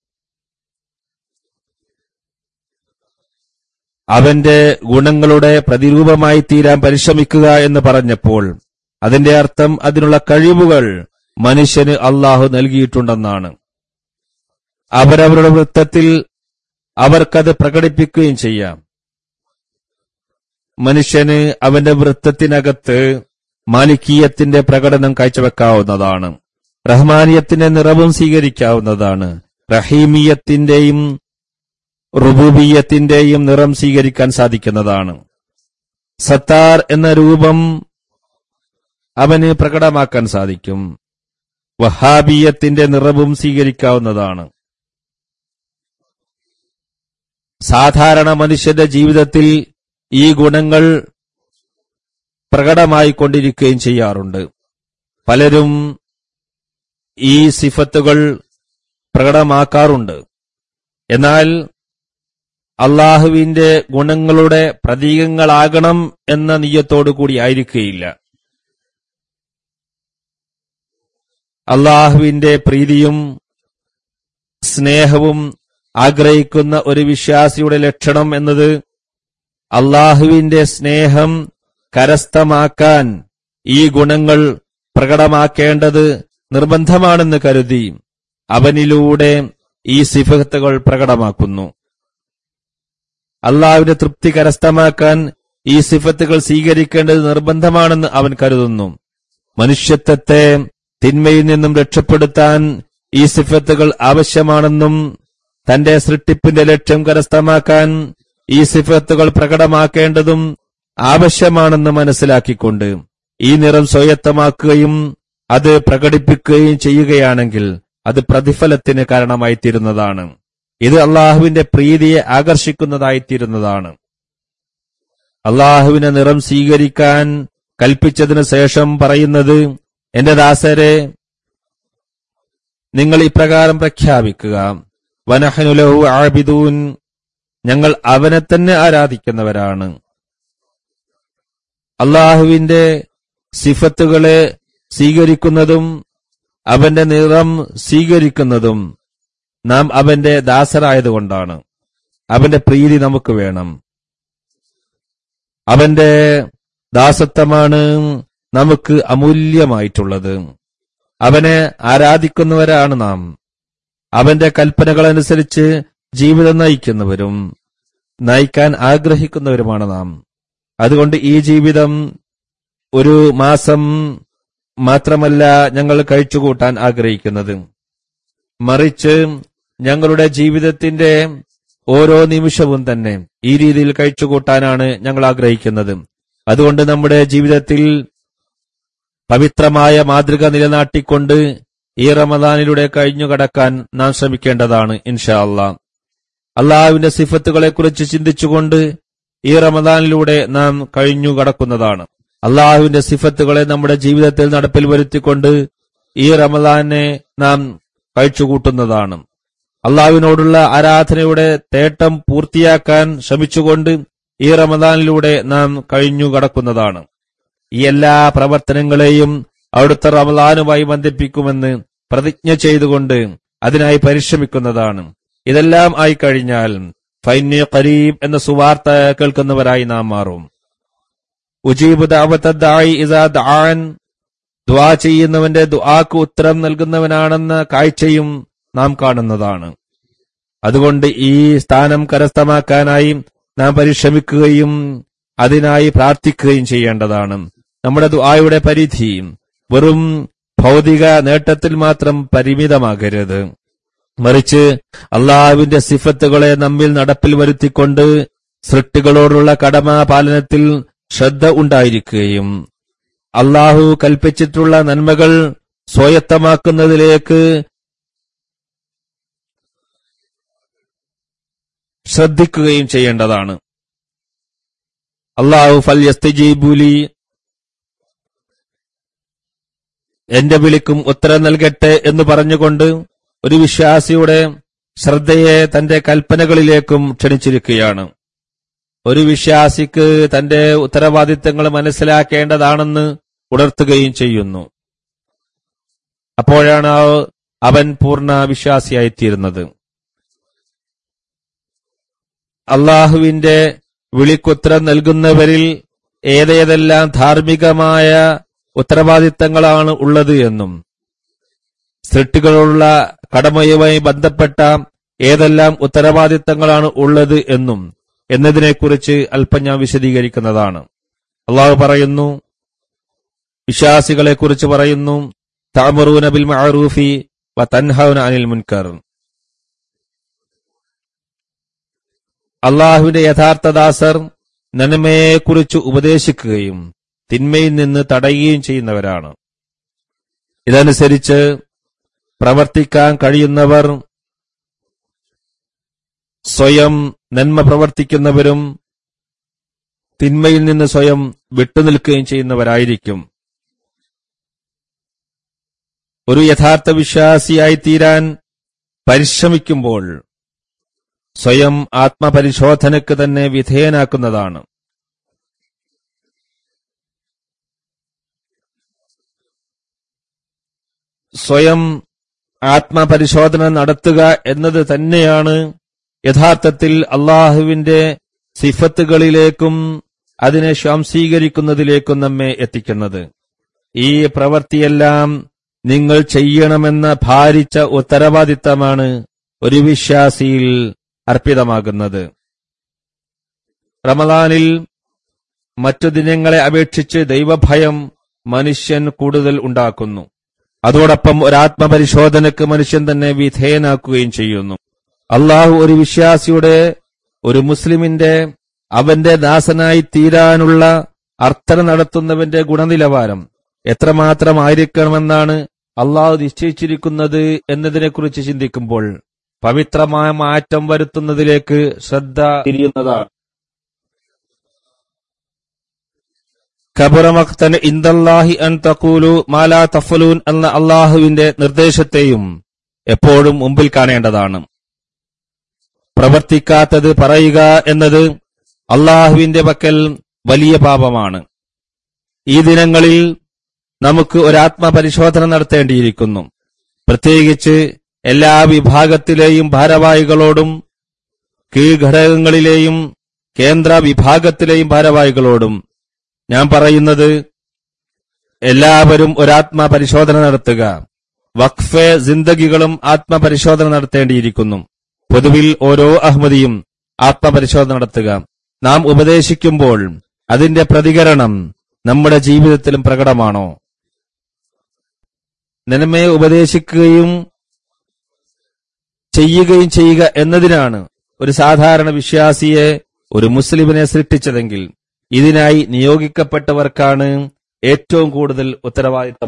അവന്റെ ഗുണങ്ങളുടെ പ്രതിരൂപമായി തീരാൻ പരിശ്രമിക്കുക എന്ന് പറഞ്ഞപ്പോൾ അതിന്റെ അർത്ഥം അതിനുള്ള കഴിവുകൾ മനുഷ്യന് അള്ളാഹു നൽകിയിട്ടുണ്ടെന്നാണ് അവരവരുടെ വൃത്തത്തിൽ അവർക്കത് പ്രകടിപ്പിക്കുകയും ചെയ്യാം മനുഷ്യന് അവന്റെ വൃത്തത്തിനകത്ത് മാലിക്കീയത്തിന്റെ പ്രകടനം കാഴ്ചവെക്കാവുന്നതാണ് റഹ്മാനിയത്തിന്റെ നിറവും സ്വീകരിക്കാവുന്നതാണ് റഹീമിയത്തിന്റെയും റുബൂബിയത്തിന്റെയും നിറം സ്വീകരിക്കാൻ സാധിക്കുന്നതാണ് സത്താർ എന്ന രൂപം അവന് പ്രകടമാക്കാൻ സാധിക്കും വഹാബിയത്തിന്റെ നിറവും സ്വീകരിക്കാവുന്നതാണ് സാധാരണ മനുഷ്യന്റെ ജീവിതത്തിൽ ഈ ഗുണങ്ങൾ പ്രകടമായി കൊണ്ടിരിക്കുകയും ചെയ്യാറുണ്ട് പലരും ഈ സിഫത്തുകൾ പ്രകടമാക്കാറുണ്ട് എന്നാൽ അള്ളാഹുവിന്റെ ഗുണങ്ങളുടെ പ്രതീകങ്ങളാകണം എന്ന നീയത്തോടു കൂടി ആയിരിക്കുകയില്ല അള്ളാഹുവിന്റെ പ്രീതിയും സ്നേഹവും ആഗ്രഹിക്കുന്ന ഒരു വിശ്വാസിയുടെ ലക്ഷണം എന്നത് അള്ളാഹുവിന്റെ സ്നേഹം കരസ്ഥമാക്കാൻ ഈ ഗുണങ്ങൾ പ്രകടമാക്കേണ്ടത് നിർബന്ധമാണെന്ന് കരുതി അവനിലൂടെ ഈ സിഫത്തുകൾ പ്രകടമാക്കുന്നു അള്ളാഹുവിന്റെ തൃപ്തി കരസ്ഥമാക്കാൻ ഈ സിഫത്തുകൾ സ്വീകരിക്കേണ്ടത് നിർബന്ധമാണെന്ന് അവൻ കരുതുന്നു മനുഷ്യത്വത്തെ തിന്മയിൽ നിന്നും രക്ഷപ്പെടുത്താൻ ഈ സിഫത്തുകൾ ആവശ്യമാണെന്നും തന്റെ സൃഷ്ടിപ്പിന്റെ ലക്ഷ്യം കരസ്ഥമാക്കാൻ ഈ സിഫത്തുകൾ പ്രകടമാക്കേണ്ടതും ആവശ്യമാണെന്ന് മനസ്സിലാക്കിക്കൊണ്ട് ഈ നിറം സ്വയത്തമാക്കുകയും അത് പ്രകടിപ്പിക്കുകയും ചെയ്യുകയാണെങ്കിൽ അത് പ്രതിഫലത്തിന് കാരണമായിത്തീരുന്നതാണ് ഇത് അള്ളാഹുവിന്റെ പ്രീതിയെ ആകർഷിക്കുന്നതായിത്തീരുന്നതാണ് അള്ളാഹുവിനെ നിറം സ്വീകരിക്കാൻ കൽപ്പിച്ചതിനു ശേഷം പറയുന്നത് എന്റെ ദാസരെ നിങ്ങൾ ഇപ്രകാരം പ്രഖ്യാപിക്കുക വനഹനുലഹു ആബിദൂൻ ഞങ്ങൾ അവനെ തന്നെ ആരാധിക്കുന്നവരാണ് അള്ളാഹുവിന്റെ സിഫത്തുകളെ സ്വീകരിക്കുന്നതും അവന്റെ നിറം സ്വീകരിക്കുന്നതും നാം അവന്റെ ദാസരായതുകൊണ്ടാണ് അവന്റെ പ്രീതി നമുക്ക് വേണം അവന്റെ ദാസത്വമാണ് നമുക്ക് അമൂല്യമായിട്ടുള്ളത് അവനെ ആരാധിക്കുന്നവരാണ് നാം അവന്റെ കൽപ്പനകളനുസരിച്ച് ജീവിതം നയിക്കുന്നവരും നയിക്കാൻ ആഗ്രഹിക്കുന്നവരുമാണ് നാം അതുകൊണ്ട് ഈ ജീവിതം ഒരു മാസം മാത്രമല്ല ഞങ്ങൾ കഴിച്ചുകൂട്ടാൻ ആഗ്രഹിക്കുന്നത് മറിച്ച് ഞങ്ങളുടെ ജീവിതത്തിന്റെ ഓരോ നിമിഷവും തന്നെ ഈ രീതിയിൽ കഴിച്ചുകൂട്ടാനാണ് ഞങ്ങൾ ആഗ്രഹിക്കുന്നത് അതുകൊണ്ട് നമ്മുടെ ജീവിതത്തിൽ പവിത്രമായ മാതൃക നിലനാട്ടിക്കൊണ്ട് ഈ റമദാനിലൂടെ കഴിഞ്ഞു കടക്കാൻ നാം ശ്രമിക്കേണ്ടതാണ് ഇൻഷാ അള്ളാ അള്ളാഹുവിന്റെ സിഫത്തുകളെ കുറിച്ച് ചിന്തിച്ചുകൊണ്ട് ഈ റമദാനിലൂടെ നാം കഴിഞ്ഞു കടക്കുന്നതാണ് അള്ളാഹുവിന്റെ സിഫത്തുകളെ നമ്മുടെ ജീവിതത്തിൽ നടപ്പിൽ വരുത്തിക്കൊണ്ട് ഈ റമദാനെ നാം കഴിച്ചുകൂട്ടുന്നതാണ് അള്ളാഹുവിനോടുള്ള ആരാധനയുടെ തേട്ടം പൂർത്തിയാക്കാൻ ശ്രമിച്ചുകൊണ്ട് ഈ റമദാനിലൂടെ നാം കഴിഞ്ഞു കടക്കുന്നതാണ് ഈ എല്ലാ പ്രവർത്തനങ്ങളെയും അവിടുത്തെ റമദാനുമായി ബന്ധിപ്പിക്കുമെന്ന് പ്രതിജ്ഞ ചെയ്തുകൊണ്ട് അതിനായി പരിശ്രമിക്കുന്നതാണ് ഇതെല്ലാം ആയി കഴിഞ്ഞാൽ ഫൈന്യ കരീബ് എന്ന സുവാർത്ത കേൾക്കുന്നവരായി നാം മാറും ഉജീബ് ദാവത്തദ്ദായി ഇസാ ദാൻ ദ്വാ ചെയ്യുന്നവന്റെ ദുആക്ക് ഉത്തരം നൽകുന്നവനാണെന്ന കാഴ്ചയും നാം കാണുന്നതാണ് അതുകൊണ്ട് ഈ സ്ഥാനം കരസ്ഥമാക്കാനായി നാം പരിശ്രമിക്കുകയും അതിനായി പ്രാർത്ഥിക്കുകയും ചെയ്യേണ്ടതാണ് നമ്മുടെ ദുആയുടെ പരിധി വെറും ഭൗതിക നേട്ടത്തിൽ മാത്രം പരിമിതമാകരുത് മറിച്ച് അള്ളാഹുവിന്റെ സിഫത്തുകളെ നമ്മിൽ നടപ്പിൽ വരുത്തിക്കൊണ്ട് സൃഷ്ടികളോടുള്ള കടമാ പാലനത്തിൽ ശ്രദ്ധ ഉണ്ടായിരിക്കുകയും അള്ളാഹു കൽപ്പിച്ചിട്ടുള്ള നന്മകൾ സ്വായത്തമാക്കുന്നതിലേക്ക് ശ്രദ്ധിക്കുകയും ചെയ്യേണ്ടതാണ് അള്ളാഹു ഫൽ യസ്തജീബുലി എന്റെ വിളിക്കും ഉത്തരം നൽകട്ടെ എന്ന് പറഞ്ഞുകൊണ്ട് ഒരു വിശ്വാസിയുടെ ശ്രദ്ധയെ തന്റെ കൽപ്പനകളിലേക്കും ക്ഷണിച്ചിരിക്കുകയാണ് ഒരു വിശ്വാസിക്ക് തന്റെ ഉത്തരവാദിത്തങ്ങൾ മനസ്സിലാക്കേണ്ടതാണെന്ന് ഉണർത്തുകയും ചെയ്യുന്നു അപ്പോഴാണ് അവൻ പൂർണ്ണ വിശ്വാസിയായിത്തീരുന്നത് അള്ളാഹുവിന്റെ വിളിക്കുത്തരം നൽകുന്നവരിൽ ഏതേതെല്ലാം ധാർമ്മികമായ ഉത്തരവാദിത്തങ്ങളാണ് ഉള്ളത് എന്നും സൃഷ്ടികളോടുള്ള കടമയുമായി ബന്ധപ്പെട്ട ഏതെല്ലാം ഉത്തരവാദിത്തങ്ങളാണ് ഉള്ളത് എന്നും എന്നതിനെക്കുറിച്ച് അല്പം ഞാൻ വിശദീകരിക്കുന്നതാണ് അള്ളാഹു പറയുന്നു വിശ്വാസികളെക്കുറിച്ച് പറയുന്നു താമറൂന ബിൽ മഅറൂഫി വ തൻഹൗന അനിൽ മുൻകർ അള്ളാഹുവിന്റെ യഥാർത്ഥ ദാസർ നന്മയെക്കുറിച്ച് ഉപദേശിക്കുകയും തിന്മയിൽ നിന്ന് തടയുകയും ചെയ്യുന്നവരാണ് ഇതനുസരിച്ച് പ്രവർത്തിക്കാൻ കഴിയുന്നവർ സ്വയം നന്മ പ്രവർത്തിക്കുന്നവരും തിന്മയിൽ നിന്ന് സ്വയം വിട്ടുനിൽക്കുകയും ചെയ്യുന്നവരായിരിക്കും ഒരു യഥാർത്ഥ വിശ്വാസിയായി തീരാൻ പരിശ്രമിക്കുമ്പോൾ സ്വയം ആത്മപരിശോധനയ്ക്ക് തന്നെ വിധേയനാക്കുന്നതാണ് സ്വയം ആത്മപരിശോധന നടത്തുക എന്നത് തന്നെയാണ് യഥാർത്ഥത്തിൽ അള്ളാഹുവിന്റെ സിഫത്തുകളിലേക്കും അതിനെ ശംസീകരിക്കുന്നതിലേക്കും നമ്മെ എത്തിക്കുന്നത് ഈ പ്രവൃത്തിയെല്ലാം നിങ്ങൾ ചെയ്യണമെന്ന ഭാരിച്ച ഉത്തരവാദിത്തമാണ് ഒരു വിശ്വാസിയിൽ അർപ്പിതമാകുന്നത് റമദാനിൽ മറ്റു ദിനങ്ങളെ അപേക്ഷിച്ച് ദൈവഭയം മനുഷ്യൻ കൂടുതൽ ഉണ്ടാക്കുന്നു അതോടൊപ്പം ഒരാത്മപരിശോധനയ്ക്ക് മനുഷ്യൻ തന്നെ വിധേയനാക്കുകയും ചെയ്യുന്നു അള്ളാഹു ഒരു വിശ്വാസിയുടെ ഒരു മുസ്ലിമിന്റെ അവന്റെ ദാസനായി തീരാനുള്ള അർത്ഥന നടത്തുന്നവന്റെ ഗുണനിലവാരം എത്രമാത്രമായിരിക്കണമെന്നാണ് അള്ളാഹു നിശ്ചയിച്ചിരിക്കുന്നത് എന്നതിനെക്കുറിച്ച് ചിന്തിക്കുമ്പോൾ പവിത്രമായ മാറ്റം വരുത്തുന്നതിലേക്ക് ശ്രദ്ധ തിരിയുന്നതാണ് കബുറമക്തൻ ഇന്ദല്ലാഹി അൻ തക്കൂലു മാലാ തഫലൂൻ എന്ന അള്ളാഹുവിന്റെ നിർദ്ദേശത്തെയും എപ്പോഴും മുമ്പിൽ കാണേണ്ടതാണ് പ്രവർത്തിക്കാത്തത് പറയുക എന്നത് അള്ളാഹുവിന്റെ പക്കൽ വലിയ പാപമാണ് ഈ ദിനങ്ങളിൽ നമുക്ക് ഒരാത്മപരിശോധന നടത്തേണ്ടിയിരിക്കുന്നു പ്രത്യേകിച്ച് എല്ലാ വിഭാഗത്തിലെയും ഭാരവാഹികളോടും കീഴ്ഘടകങ്ങളിലെയും കേന്ദ്ര വിഭാഗത്തിലെയും ഭാരവാഹികളോടും ഞാൻ പറയുന്നത് എല്ലാവരും ഒരാത്മപരിശോധന നടത്തുക വഖഫെ ജിന്ദഗികളും ആത്മപരിശോധന നടത്തേണ്ടിയിരിക്കുന്നു പൊതുവിൽ ഓരോ അഹമ്മദിയും ആത്മപരിശോധന നടത്തുക നാം ഉപദേശിക്കുമ്പോൾ അതിന്റെ പ്രതികരണം നമ്മുടെ ജീവിതത്തിലും പ്രകടമാണോ നന്മയെ ഉപദേശിക്കുകയും ചെയ്യുകയും ചെയ്യുക എന്നതിനാണ് ഒരു സാധാരണ വിശ്വാസിയെ ഒരു മുസ്ലിമിനെ സൃഷ്ടിച്ചതെങ്കിൽ ഇതിനായി നിയോഗിക്കപ്പെട്ടവർക്കാണ് ഏറ്റവും കൂടുതൽ ഉത്തരവാദിത്തം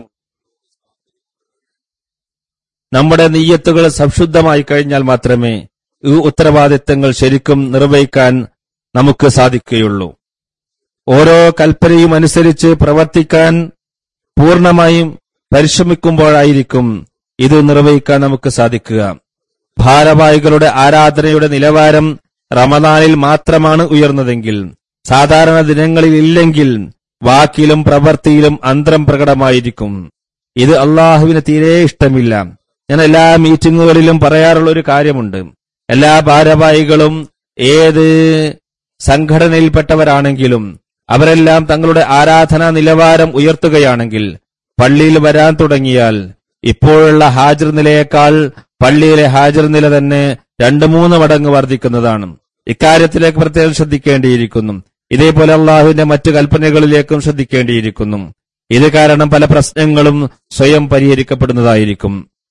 നമ്മുടെ നെയ്യത്തുകൾ സംശുദ്ധമായി കഴിഞ്ഞാൽ മാത്രമേ ഈ ഉത്തരവാദിത്തങ്ങൾ ശരിക്കും നിർവഹിക്കാൻ നമുക്ക് സാധിക്കുകയുള്ളൂ ഓരോ കൽപ്പനയും അനുസരിച്ച് പ്രവർത്തിക്കാൻ പൂർണ്ണമായും പരിശ്രമിക്കുമ്പോഴായിരിക്കും ഇത് നിർവഹിക്കാൻ നമുക്ക് സാധിക്കുക ഭാരവാഹികളുടെ ആരാധനയുടെ നിലവാരം റമദാനിൽ മാത്രമാണ് ഉയർന്നതെങ്കിൽ സാധാരണ ദിനങ്ങളിൽ ഇല്ലെങ്കിൽ വാക്കിലും പ്രവൃത്തിയിലും അന്തരം പ്രകടമായിരിക്കും ഇത് അള്ളാഹുവിന് തീരെ ഇഷ്ടമില്ല ഞാൻ എല്ലാ മീറ്റിങ്ങുകളിലും പറയാറുള്ള ഒരു കാര്യമുണ്ട് എല്ലാ ഭാരവാഹികളും ഏത് സംഘടനയിൽപ്പെട്ടവരാണെങ്കിലും അവരെല്ലാം തങ്ങളുടെ ആരാധനാ നിലവാരം ഉയർത്തുകയാണെങ്കിൽ പള്ളിയിൽ വരാൻ തുടങ്ങിയാൽ ഇപ്പോഴുള്ള ഹാജർ നിലയേക്കാൾ പള്ളിയിലെ ഹാജർ നില തന്നെ രണ്ടു മൂന്ന് മടങ്ങ് വർദ്ധിക്കുന്നതാണ് ഇക്കാര്യത്തിലേക്ക് പ്രത്യേകം ശ്രദ്ധിക്കേണ്ടിയിരിക്കുന്നു ഇതേപോലെ അള്ളാഹുവിന്റെ മറ്റു കൽപ്പനകളിലേക്കും ശ്രദ്ധിക്കേണ്ടിയിരിക്കുന്നു ഇത് കാരണം പല പ്രശ്നങ്ങളും സ്വയം പരിഹരിക്കപ്പെടുന്നതായിരിക്കും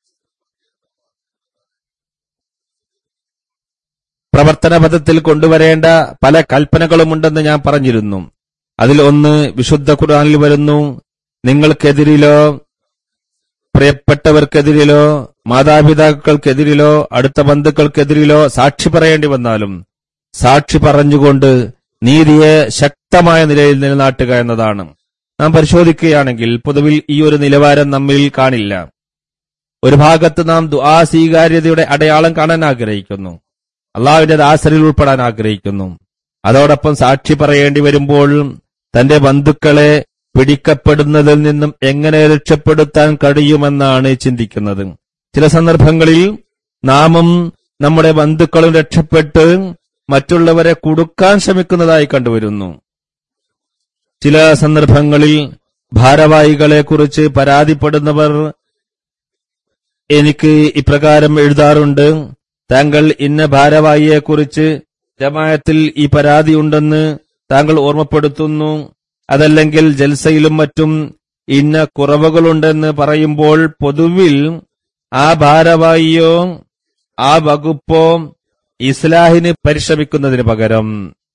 പ്രവർത്തന പദത്തിൽ കൊണ്ടുവരേണ്ട പല കൽപ്പനകളുമുണ്ടെന്ന് ഞാൻ പറഞ്ഞിരുന്നു അതിൽ ഒന്ന് വിശുദ്ധ ഖുർആനിൽ വരുന്നു നിങ്ങൾക്കെതിരിലോ പ്രിയപ്പെട്ടവർക്കെതിരിലോ മാതാപിതാക്കൾക്കെതിരിലോ അടുത്ത ബന്ധുക്കൾക്കെതിരിലോ സാക്ഷി പറയേണ്ടി വന്നാലും സാക്ഷി പറഞ്ഞുകൊണ്ട് നീതിയെ ശക്തമായ നിലയിൽ നിലനാട്ടുക എന്നതാണ് നാം പരിശോധിക്കുകയാണെങ്കിൽ പൊതുവിൽ ഈ ഒരു നിലവാരം നമ്മിൽ കാണില്ല ഒരു ഭാഗത്ത് നാം ദുആ സ്വീകാര്യതയുടെ അടയാളം കാണാൻ ആഗ്രഹിക്കുന്നു അള്ളാഹുവിന്റെ ദാസരിൽ ഉൾപ്പെടാൻ ആഗ്രഹിക്കുന്നു അതോടൊപ്പം സാക്ഷി പറയേണ്ടി വരുമ്പോൾ തന്റെ ബന്ധുക്കളെ പിടിക്കപ്പെടുന്നതിൽ നിന്നും എങ്ങനെ രക്ഷപ്പെടുത്താൻ കഴിയുമെന്നാണ് ചിന്തിക്കുന്നത് ചില സന്ദർഭങ്ങളിൽ നാമും നമ്മുടെ ബന്ധുക്കളും രക്ഷപ്പെട്ട് മറ്റുള്ളവരെ കുടുക്കാൻ ശ്രമിക്കുന്നതായി കണ്ടുവരുന്നു ചില സന്ദർഭങ്ങളിൽ ഭാരവാഹികളെ കുറിച്ച് പരാതിപ്പെടുന്നവർ എനിക്ക് ഇപ്രകാരം എഴുതാറുണ്ട് താങ്കൾ ഇന്ന ഭാരവാഹിയെക്കുറിച്ച് ജമായത്തിൽ ഈ പരാതിയുണ്ടെന്ന് താങ്കൾ ഓർമ്മപ്പെടുത്തുന്നു അതല്ലെങ്കിൽ ജൽസയിലും മറ്റും ഇന്ന കുറവുകളുണ്ടെന്ന് പറയുമ്പോൾ പൊതുവിൽ ആ ഭാരവാഹിയോ ആ വകുപ്പോ ഇസ്ലാഹിന് പരിശ്രമിക്കുന്നതിന് പകരം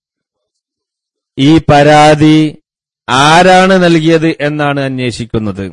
ഈ പരാതി ആരാണ് നൽകിയത് എന്നാണ് അന്വേഷിക്കുന്നത്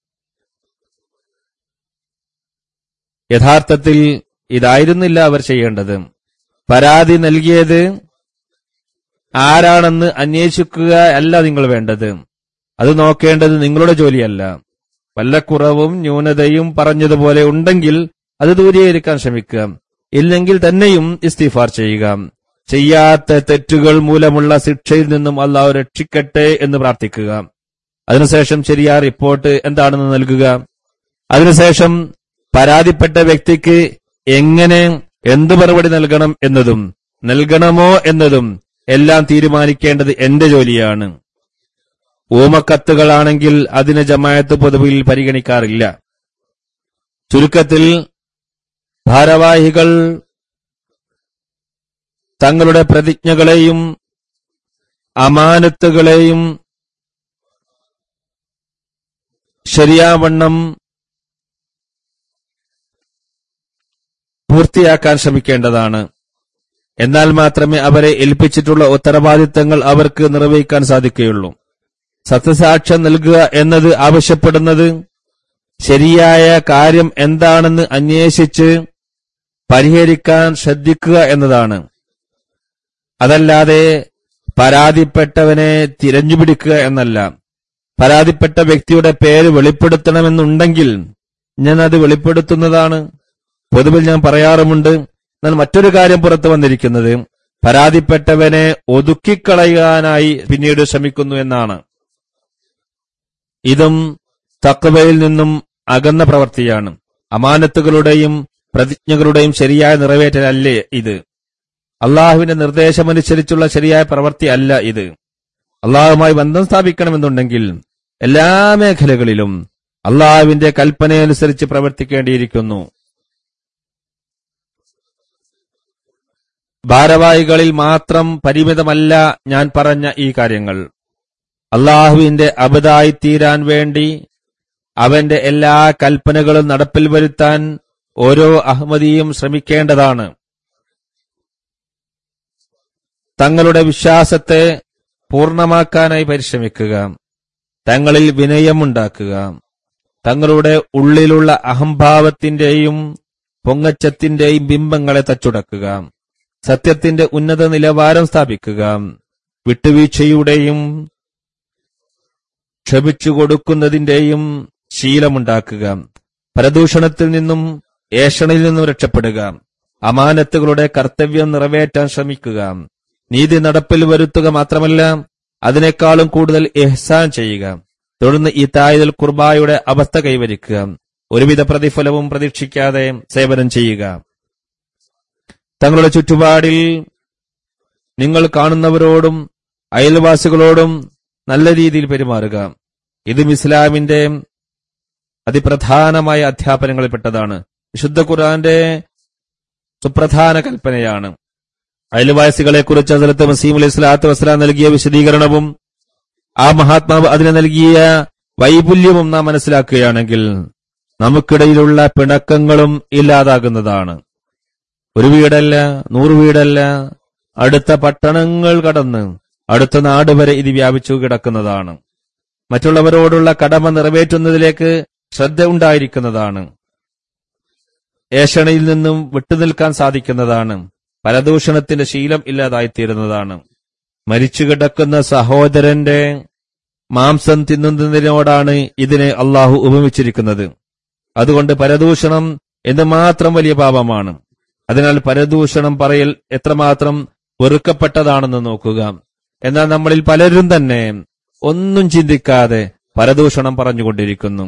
യഥാർത്ഥത്തിൽ ഇതായിരുന്നില്ല അവർ ചെയ്യേണ്ടത് പരാതി നൽകിയത് ആരാണെന്ന് അന്വേഷിക്കുക അല്ല നിങ്ങൾ വേണ്ടത് അത് നോക്കേണ്ടത് നിങ്ങളുടെ ജോലിയല്ല വല്ല കുറവും ന്യൂനതയും പറഞ്ഞതുപോലെ ഉണ്ടെങ്കിൽ അത് ദൂരീകരിക്കാൻ ശ്രമിക്കുക ഇല്ലെങ്കിൽ തന്നെയും ഇസ്തിഫാർ ചെയ്യുക ചെയ്യാത്ത തെറ്റുകൾ മൂലമുള്ള ശിക്ഷയിൽ നിന്നും അള്ളാഹു രക്ഷിക്കട്ടെ എന്ന് പ്രാർത്ഥിക്കുക അതിനുശേഷം ശരിയായ റിപ്പോർട്ട് എന്താണെന്ന് നൽകുക അതിനുശേഷം പരാതിപ്പെട്ട വ്യക്തിക്ക് എങ്ങനെ എന്ത് മറുപടി നൽകണം എന്നതും നൽകണമോ എന്നതും എല്ലാം തീരുമാനിക്കേണ്ടത് എന്റെ ജോലിയാണ് ഊമക്കത്തുകളാണെങ്കിൽ അതിന് ജമായത്ത് പൊതുവിൽ പരിഗണിക്കാറില്ല ചുരുക്കത്തിൽ ഭാരവാഹികൾ തങ്ങളുടെ പ്രതിജ്ഞകളെയും അമാനത്തുകളെയും ശരിയാവണ്ണം പൂർത്തിയാക്കാൻ ശ്രമിക്കേണ്ടതാണ് എന്നാൽ മാത്രമേ അവരെ ഏൽപ്പിച്ചിട്ടുള്ള ഉത്തരവാദിത്തങ്ങൾ അവർക്ക് നിർവഹിക്കാൻ സാധിക്കുകയുള്ളൂ സത്യസാക്ഷ്യം നൽകുക എന്നത് ആവശ്യപ്പെടുന്നത് ശരിയായ കാര്യം എന്താണെന്ന് അന്വേഷിച്ച് പരിഹരിക്കാൻ ശ്രദ്ധിക്കുക എന്നതാണ് അതല്ലാതെ പരാതിപ്പെട്ടവനെ തിരഞ്ഞുപിടിക്കുക എന്നല്ല പരാതിപ്പെട്ട വ്യക്തിയുടെ പേര് വെളിപ്പെടുത്തണമെന്നുണ്ടെങ്കിൽ ഞാൻ അത് വെളിപ്പെടുത്തുന്നതാണ് പൊതുവിൽ ഞാൻ പറയാറുമുണ്ട് എന്നാൽ മറ്റൊരു കാര്യം പുറത്തു വന്നിരിക്കുന്നത് പരാതിപ്പെട്ടവനെ ഒതുക്കിക്കളയാനായി പിന്നീട് ശ്രമിക്കുന്നു എന്നാണ് ഇതും തക്കവയിൽ നിന്നും അകന്ന പ്രവൃത്തിയാണ് അമാനത്തുകളുടെയും പ്രതിജ്ഞകളുടെയും ശരിയായ നിറവേറ്റലല്ലേ ഇത് അള്ളാഹുവിന്റെ നിർദ്ദേശമനുസരിച്ചുള്ള ശരിയായ പ്രവൃത്തി അല്ല ഇത് അള്ളാഹുമായി ബന്ധം സ്ഥാപിക്കണമെന്നുണ്ടെങ്കിൽ എല്ലാ മേഖലകളിലും അള്ളാഹുവിന്റെ കൽപ്പനയനുസരിച്ച് പ്രവർത്തിക്കേണ്ടിയിരിക്കുന്നു ഭാരവാഹികളിൽ മാത്രം പരിമിതമല്ല ഞാൻ പറഞ്ഞ ഈ കാര്യങ്ങൾ അള്ളാഹുവിന്റെ അബദായി തീരാൻ വേണ്ടി അവന്റെ എല്ലാ കൽപ്പനകളും നടപ്പിൽ വരുത്താൻ ഓരോ അഹമ്മദിയും ശ്രമിക്കേണ്ടതാണ് തങ്ങളുടെ വിശ്വാസത്തെ പൂർണ്ണമാക്കാനായി പരിശ്രമിക്കുക തങ്ങളിൽ വിനയമുണ്ടാക്കുക തങ്ങളുടെ ഉള്ളിലുള്ള അഹംഭാവത്തിന്റെയും പൊങ്ങച്ചത്തിന്റെയും ബിംബങ്ങളെ തച്ചുടക്കുക സത്യത്തിന്റെ ഉന്നത നിലവാരം സ്ഥാപിക്കുക വിട്ടുവീഴ്ചയുടെയും ക്ഷമിച്ചു കൊടുക്കുന്നതിന്റെയും ശീലമുണ്ടാക്കുക പരദൂഷണത്തിൽ നിന്നും ഏഷണിൽ നിന്നും രക്ഷപ്പെടുക അമാനത്തുകളുടെ കർത്തവ്യം നിറവേറ്റാൻ ശ്രമിക്കുക നീതി നടപ്പിൽ വരുത്തുക മാത്രമല്ല അതിനേക്കാളും കൂടുതൽ എഹ്സാൻ ചെയ്യുക തുടർന്ന് ഈ തായതിൽ കുർബായുടെ അവസ്ഥ കൈവരിക്കുക ഒരുവിധ പ്രതിഫലവും പ്രതീക്ഷിക്കാതെ സേവനം ചെയ്യുക തങ്ങളുടെ ചുറ്റുപാടിൽ നിങ്ങൾ കാണുന്നവരോടും അയൽവാസികളോടും നല്ല രീതിയിൽ പെരുമാറുക ഇതും ഇസ്ലാമിന്റെ അതിപ്രധാനമായ അധ്യാപനങ്ങളിൽപ്പെട്ടതാണ് വിശുദ്ധ ഖുർആന്റെ സുപ്രധാന കൽപ്പനയാണ് അയൽവാസികളെ കുറിച്ച് ഹസരത്ത് മസീം അലൈഹി സ്വലാത്തു വസ്സലാം നൽകിയ വിശദീകരണവും ആ മഹാത്മാവ് അതിന് നൽകിയ വൈപുല്യവും നാം മനസ്സിലാക്കുകയാണെങ്കിൽ നമുക്കിടയിലുള്ള പിണക്കങ്ങളും ഇല്ലാതാകുന്നതാണ് ഒരു വീടല്ല നൂറ് വീടല്ല അടുത്ത പട്ടണങ്ങൾ കടന്ന് അടുത്ത നാട് വരെ ഇത് വ്യാപിച്ചു കിടക്കുന്നതാണ് മറ്റുള്ളവരോടുള്ള കടമ നിറവേറ്റുന്നതിലേക്ക് ശ്രദ്ധ ഉണ്ടായിരിക്കുന്നതാണ് ഏഷണയിൽ നിന്നും വിട്ടുനിൽക്കാൻ സാധിക്കുന്നതാണ് പരദൂഷണത്തിന്റെ ശീലം ഇല്ലാതായിത്തീരുന്നതാണ് മരിച്ചു കിടക്കുന്ന സഹോദരന്റെ മാംസം തിന്നുന്നതിനോടാണ് ഇതിനെ അള്ളാഹു ഉപമിച്ചിരിക്കുന്നത് അതുകൊണ്ട് പരദൂഷണം എന്ന് മാത്രം വലിയ പാപമാണ് അതിനാൽ പരദൂഷണം പറയൽ എത്രമാത്രം വെറുക്കപ്പെട്ടതാണെന്ന് നോക്കുക എന്നാൽ നമ്മളിൽ പലരും തന്നെ ഒന്നും ചിന്തിക്കാതെ പരദൂഷണം പറഞ്ഞുകൊണ്ടിരിക്കുന്നു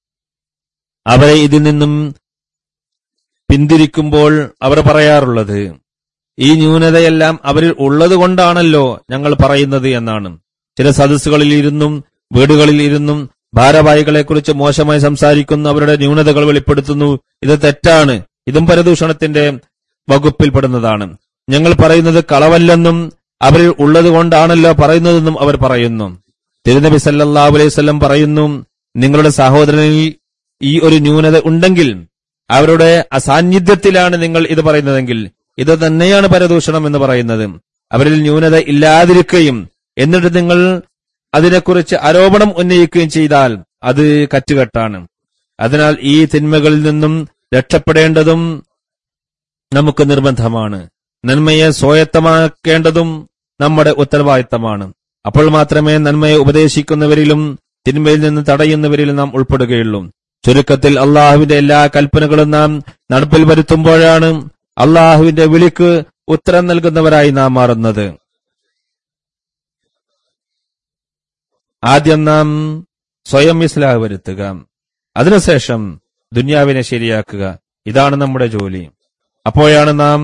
അവരെ ഇതിൽ നിന്നും പിന്തിരിക്കുമ്പോൾ അവർ പറയാറുള്ളത് ഈ ന്യൂനതയെല്ലാം അവരിൽ ഉള്ളത് കൊണ്ടാണല്ലോ ഞങ്ങൾ പറയുന്നത് എന്നാണ് ചില സദസ്സുകളിൽ ഇരുന്നും വീടുകളിൽ ഇരുന്നും ഭാരവാഹികളെക്കുറിച്ച് മോശമായി സംസാരിക്കുന്നു അവരുടെ ന്യൂനതകൾ വെളിപ്പെടുത്തുന്നു ഇത് തെറ്റാണ് ഇതും പരദൂഷണത്തിന്റെ വകുപ്പിൽപ്പെടുന്നതാണ് ഞങ്ങൾ പറയുന്നത് കളവല്ലെന്നും അവരിൽ ഉള്ളത് കൊണ്ടാണല്ലോ പറയുന്നതെന്നും അവർ പറയുന്നു തിരുനബി സല്ലല്ലാഹു അലൈഹി വസല്ലം പറയുന്നു നിങ്ങളുടെ സഹോദരനിൽ ഈ ഒരു ന്യൂനത ഉണ്ടെങ്കിൽ അവരുടെ അസാന്നിധ്യത്തിലാണ് നിങ്ങൾ ഇത് പറയുന്നതെങ്കിൽ ഇത് തന്നെയാണ് പരദൂഷണം എന്ന് പറയുന്നത് അവരിൽ ന്യൂനത ഇല്ലാതിരിക്കുകയും എന്നിട്ട് നിങ്ങൾ അതിനെക്കുറിച്ച് ആരോപണം ഉന്നയിക്കുകയും ചെയ്താൽ അത് കറ്റുകെട്ടാണ് അതിനാൽ ഈ തിന്മകളിൽ നിന്നും രക്ഷപ്പെടേണ്ടതും നമുക്ക് നിർബന്ധമാണ് നന്മയെ സ്വായത്തമാക്കേണ്ടതും നമ്മുടെ ഉത്തരവാദിത്തമാണ് അപ്പോൾ മാത്രമേ നന്മയെ ഉപദേശിക്കുന്നവരിലും തിന്മയിൽ നിന്ന് തടയുന്നവരിലും നാം ഉൾപ്പെടുകയുള്ളൂ ചുരുക്കത്തിൽ അള്ളാഹുവിന്റെ എല്ലാ കൽപ്പനകളും നാം നടപ്പിൽ വരുത്തുമ്പോഴാണ് അള്ളാഹുവിന്റെ വിളിക്ക് ഉത്തരം നൽകുന്നവരായി നാം മാറുന്നത് ആദ്യം നാം സ്വയം ഇസ്ലാഹ് വരുത്തുക അതിനുശേഷം ദുന്യാവിനെ ശരിയാക്കുക ഇതാണ് നമ്മുടെ ജോലി അപ്പോഴാണ് നാം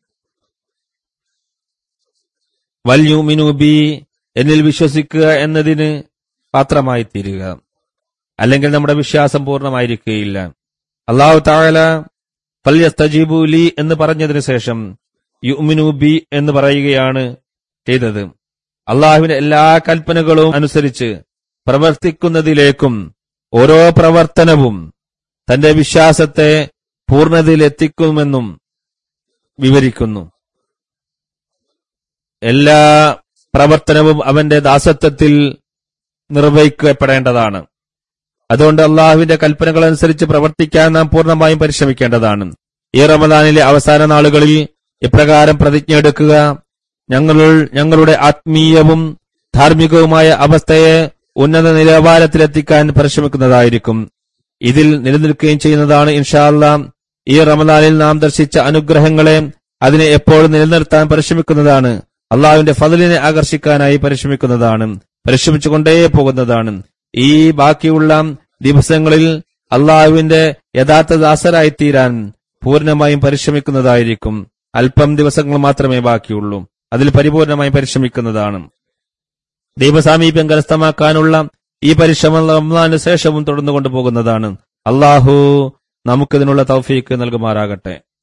വല്യുമിനു ബി എന്നിൽ വിശ്വസിക്കുക എന്നതിന് പാത്രമായി തീരുക അല്ലെങ്കിൽ നമ്മുടെ വിശ്വാസം പൂർണ്ണമായിരിക്കുകയില്ല അള്ളാഹു താഴല ഫല്യസ്തജീബു ലി എന്ന് പറഞ്ഞതിന് ശേഷം യുമിനു ബി എന്ന് പറയുകയാണ് ചെയ്തത് അള്ളാഹുവിന്റെ എല്ലാ കൽപ്പനകളും അനുസരിച്ച് പ്രവർത്തിക്കുന്നതിലേക്കും ഓരോ പ്രവർത്തനവും തന്റെ വിശ്വാസത്തെ പൂർണ്ണതയിലെത്തിക്കുമെന്നും വിവരിക്കുന്നു എല്ലാ പ്രവർത്തനവും അവന്റെ ദാസത്വത്തിൽ നിർവഹിക്കപ്പെടേണ്ടതാണ് അതുകൊണ്ട് അള്ളാഹുവിന്റെ കൽപ്പനകൾ അനുസരിച്ച് പ്രവർത്തിക്കാൻ നാം പൂർണ്ണമായും പരിശ്രമിക്കേണ്ടതാണ് ഈ റമദാനിലെ അവസാന നാളുകളിൽ ഇപ്രകാരം പ്രതിജ്ഞ എടുക്കുക ഞങ്ങൾ ഞങ്ങളുടെ ആത്മീയവും ധാർമ്മികവുമായ അവസ്ഥയെ ഉന്നത നിലവാരത്തിലെത്തിക്കാൻ പരിശ്രമിക്കുന്നതായിരിക്കും ഇതിൽ നിലനിൽക്കുകയും ചെയ്യുന്നതാണ് ഇൻഷാല്ല ഈ റമദാനിൽ നാം ദർശിച്ച അനുഗ്രഹങ്ങളെ അതിനെ എപ്പോഴും നിലനിർത്താൻ പരിശ്രമിക്കുന്നതാണ് അള്ളാഹുവിന്റെ ഫതിലിനെ ആകർഷിക്കാനായി പരിശ്രമിക്കുന്നതാണ് പരിശ്രമിച്ചുകൊണ്ടേ പോകുന്നതാണ് ഈ ബാക്കിയുള്ള ദിവസങ്ങളിൽ അള്ളാഹുവിന്റെ യഥാർത്ഥ ദാസരായി തീരാൻ പൂർണ്ണമായും പരിശ്രമിക്കുന്നതായിരിക്കും അല്പം ദിവസങ്ങൾ മാത്രമേ ബാക്കിയുള്ളൂ അതിൽ പരിപൂർണമായും പരിശ്രമിക്കുന്നതാണ് ദൈവസാമീപ്യം കരസ്ഥമാക്കാനുള്ള ഈ പരിശ്രമം റംസാന് ശേഷവും തുടർന്നു കൊണ്ടുപോകുന്നതാണ് അള്ളാഹു നമുക്കിതിനുള്ള തൗഫീക്ക് നൽകുമാറാകട്ടെ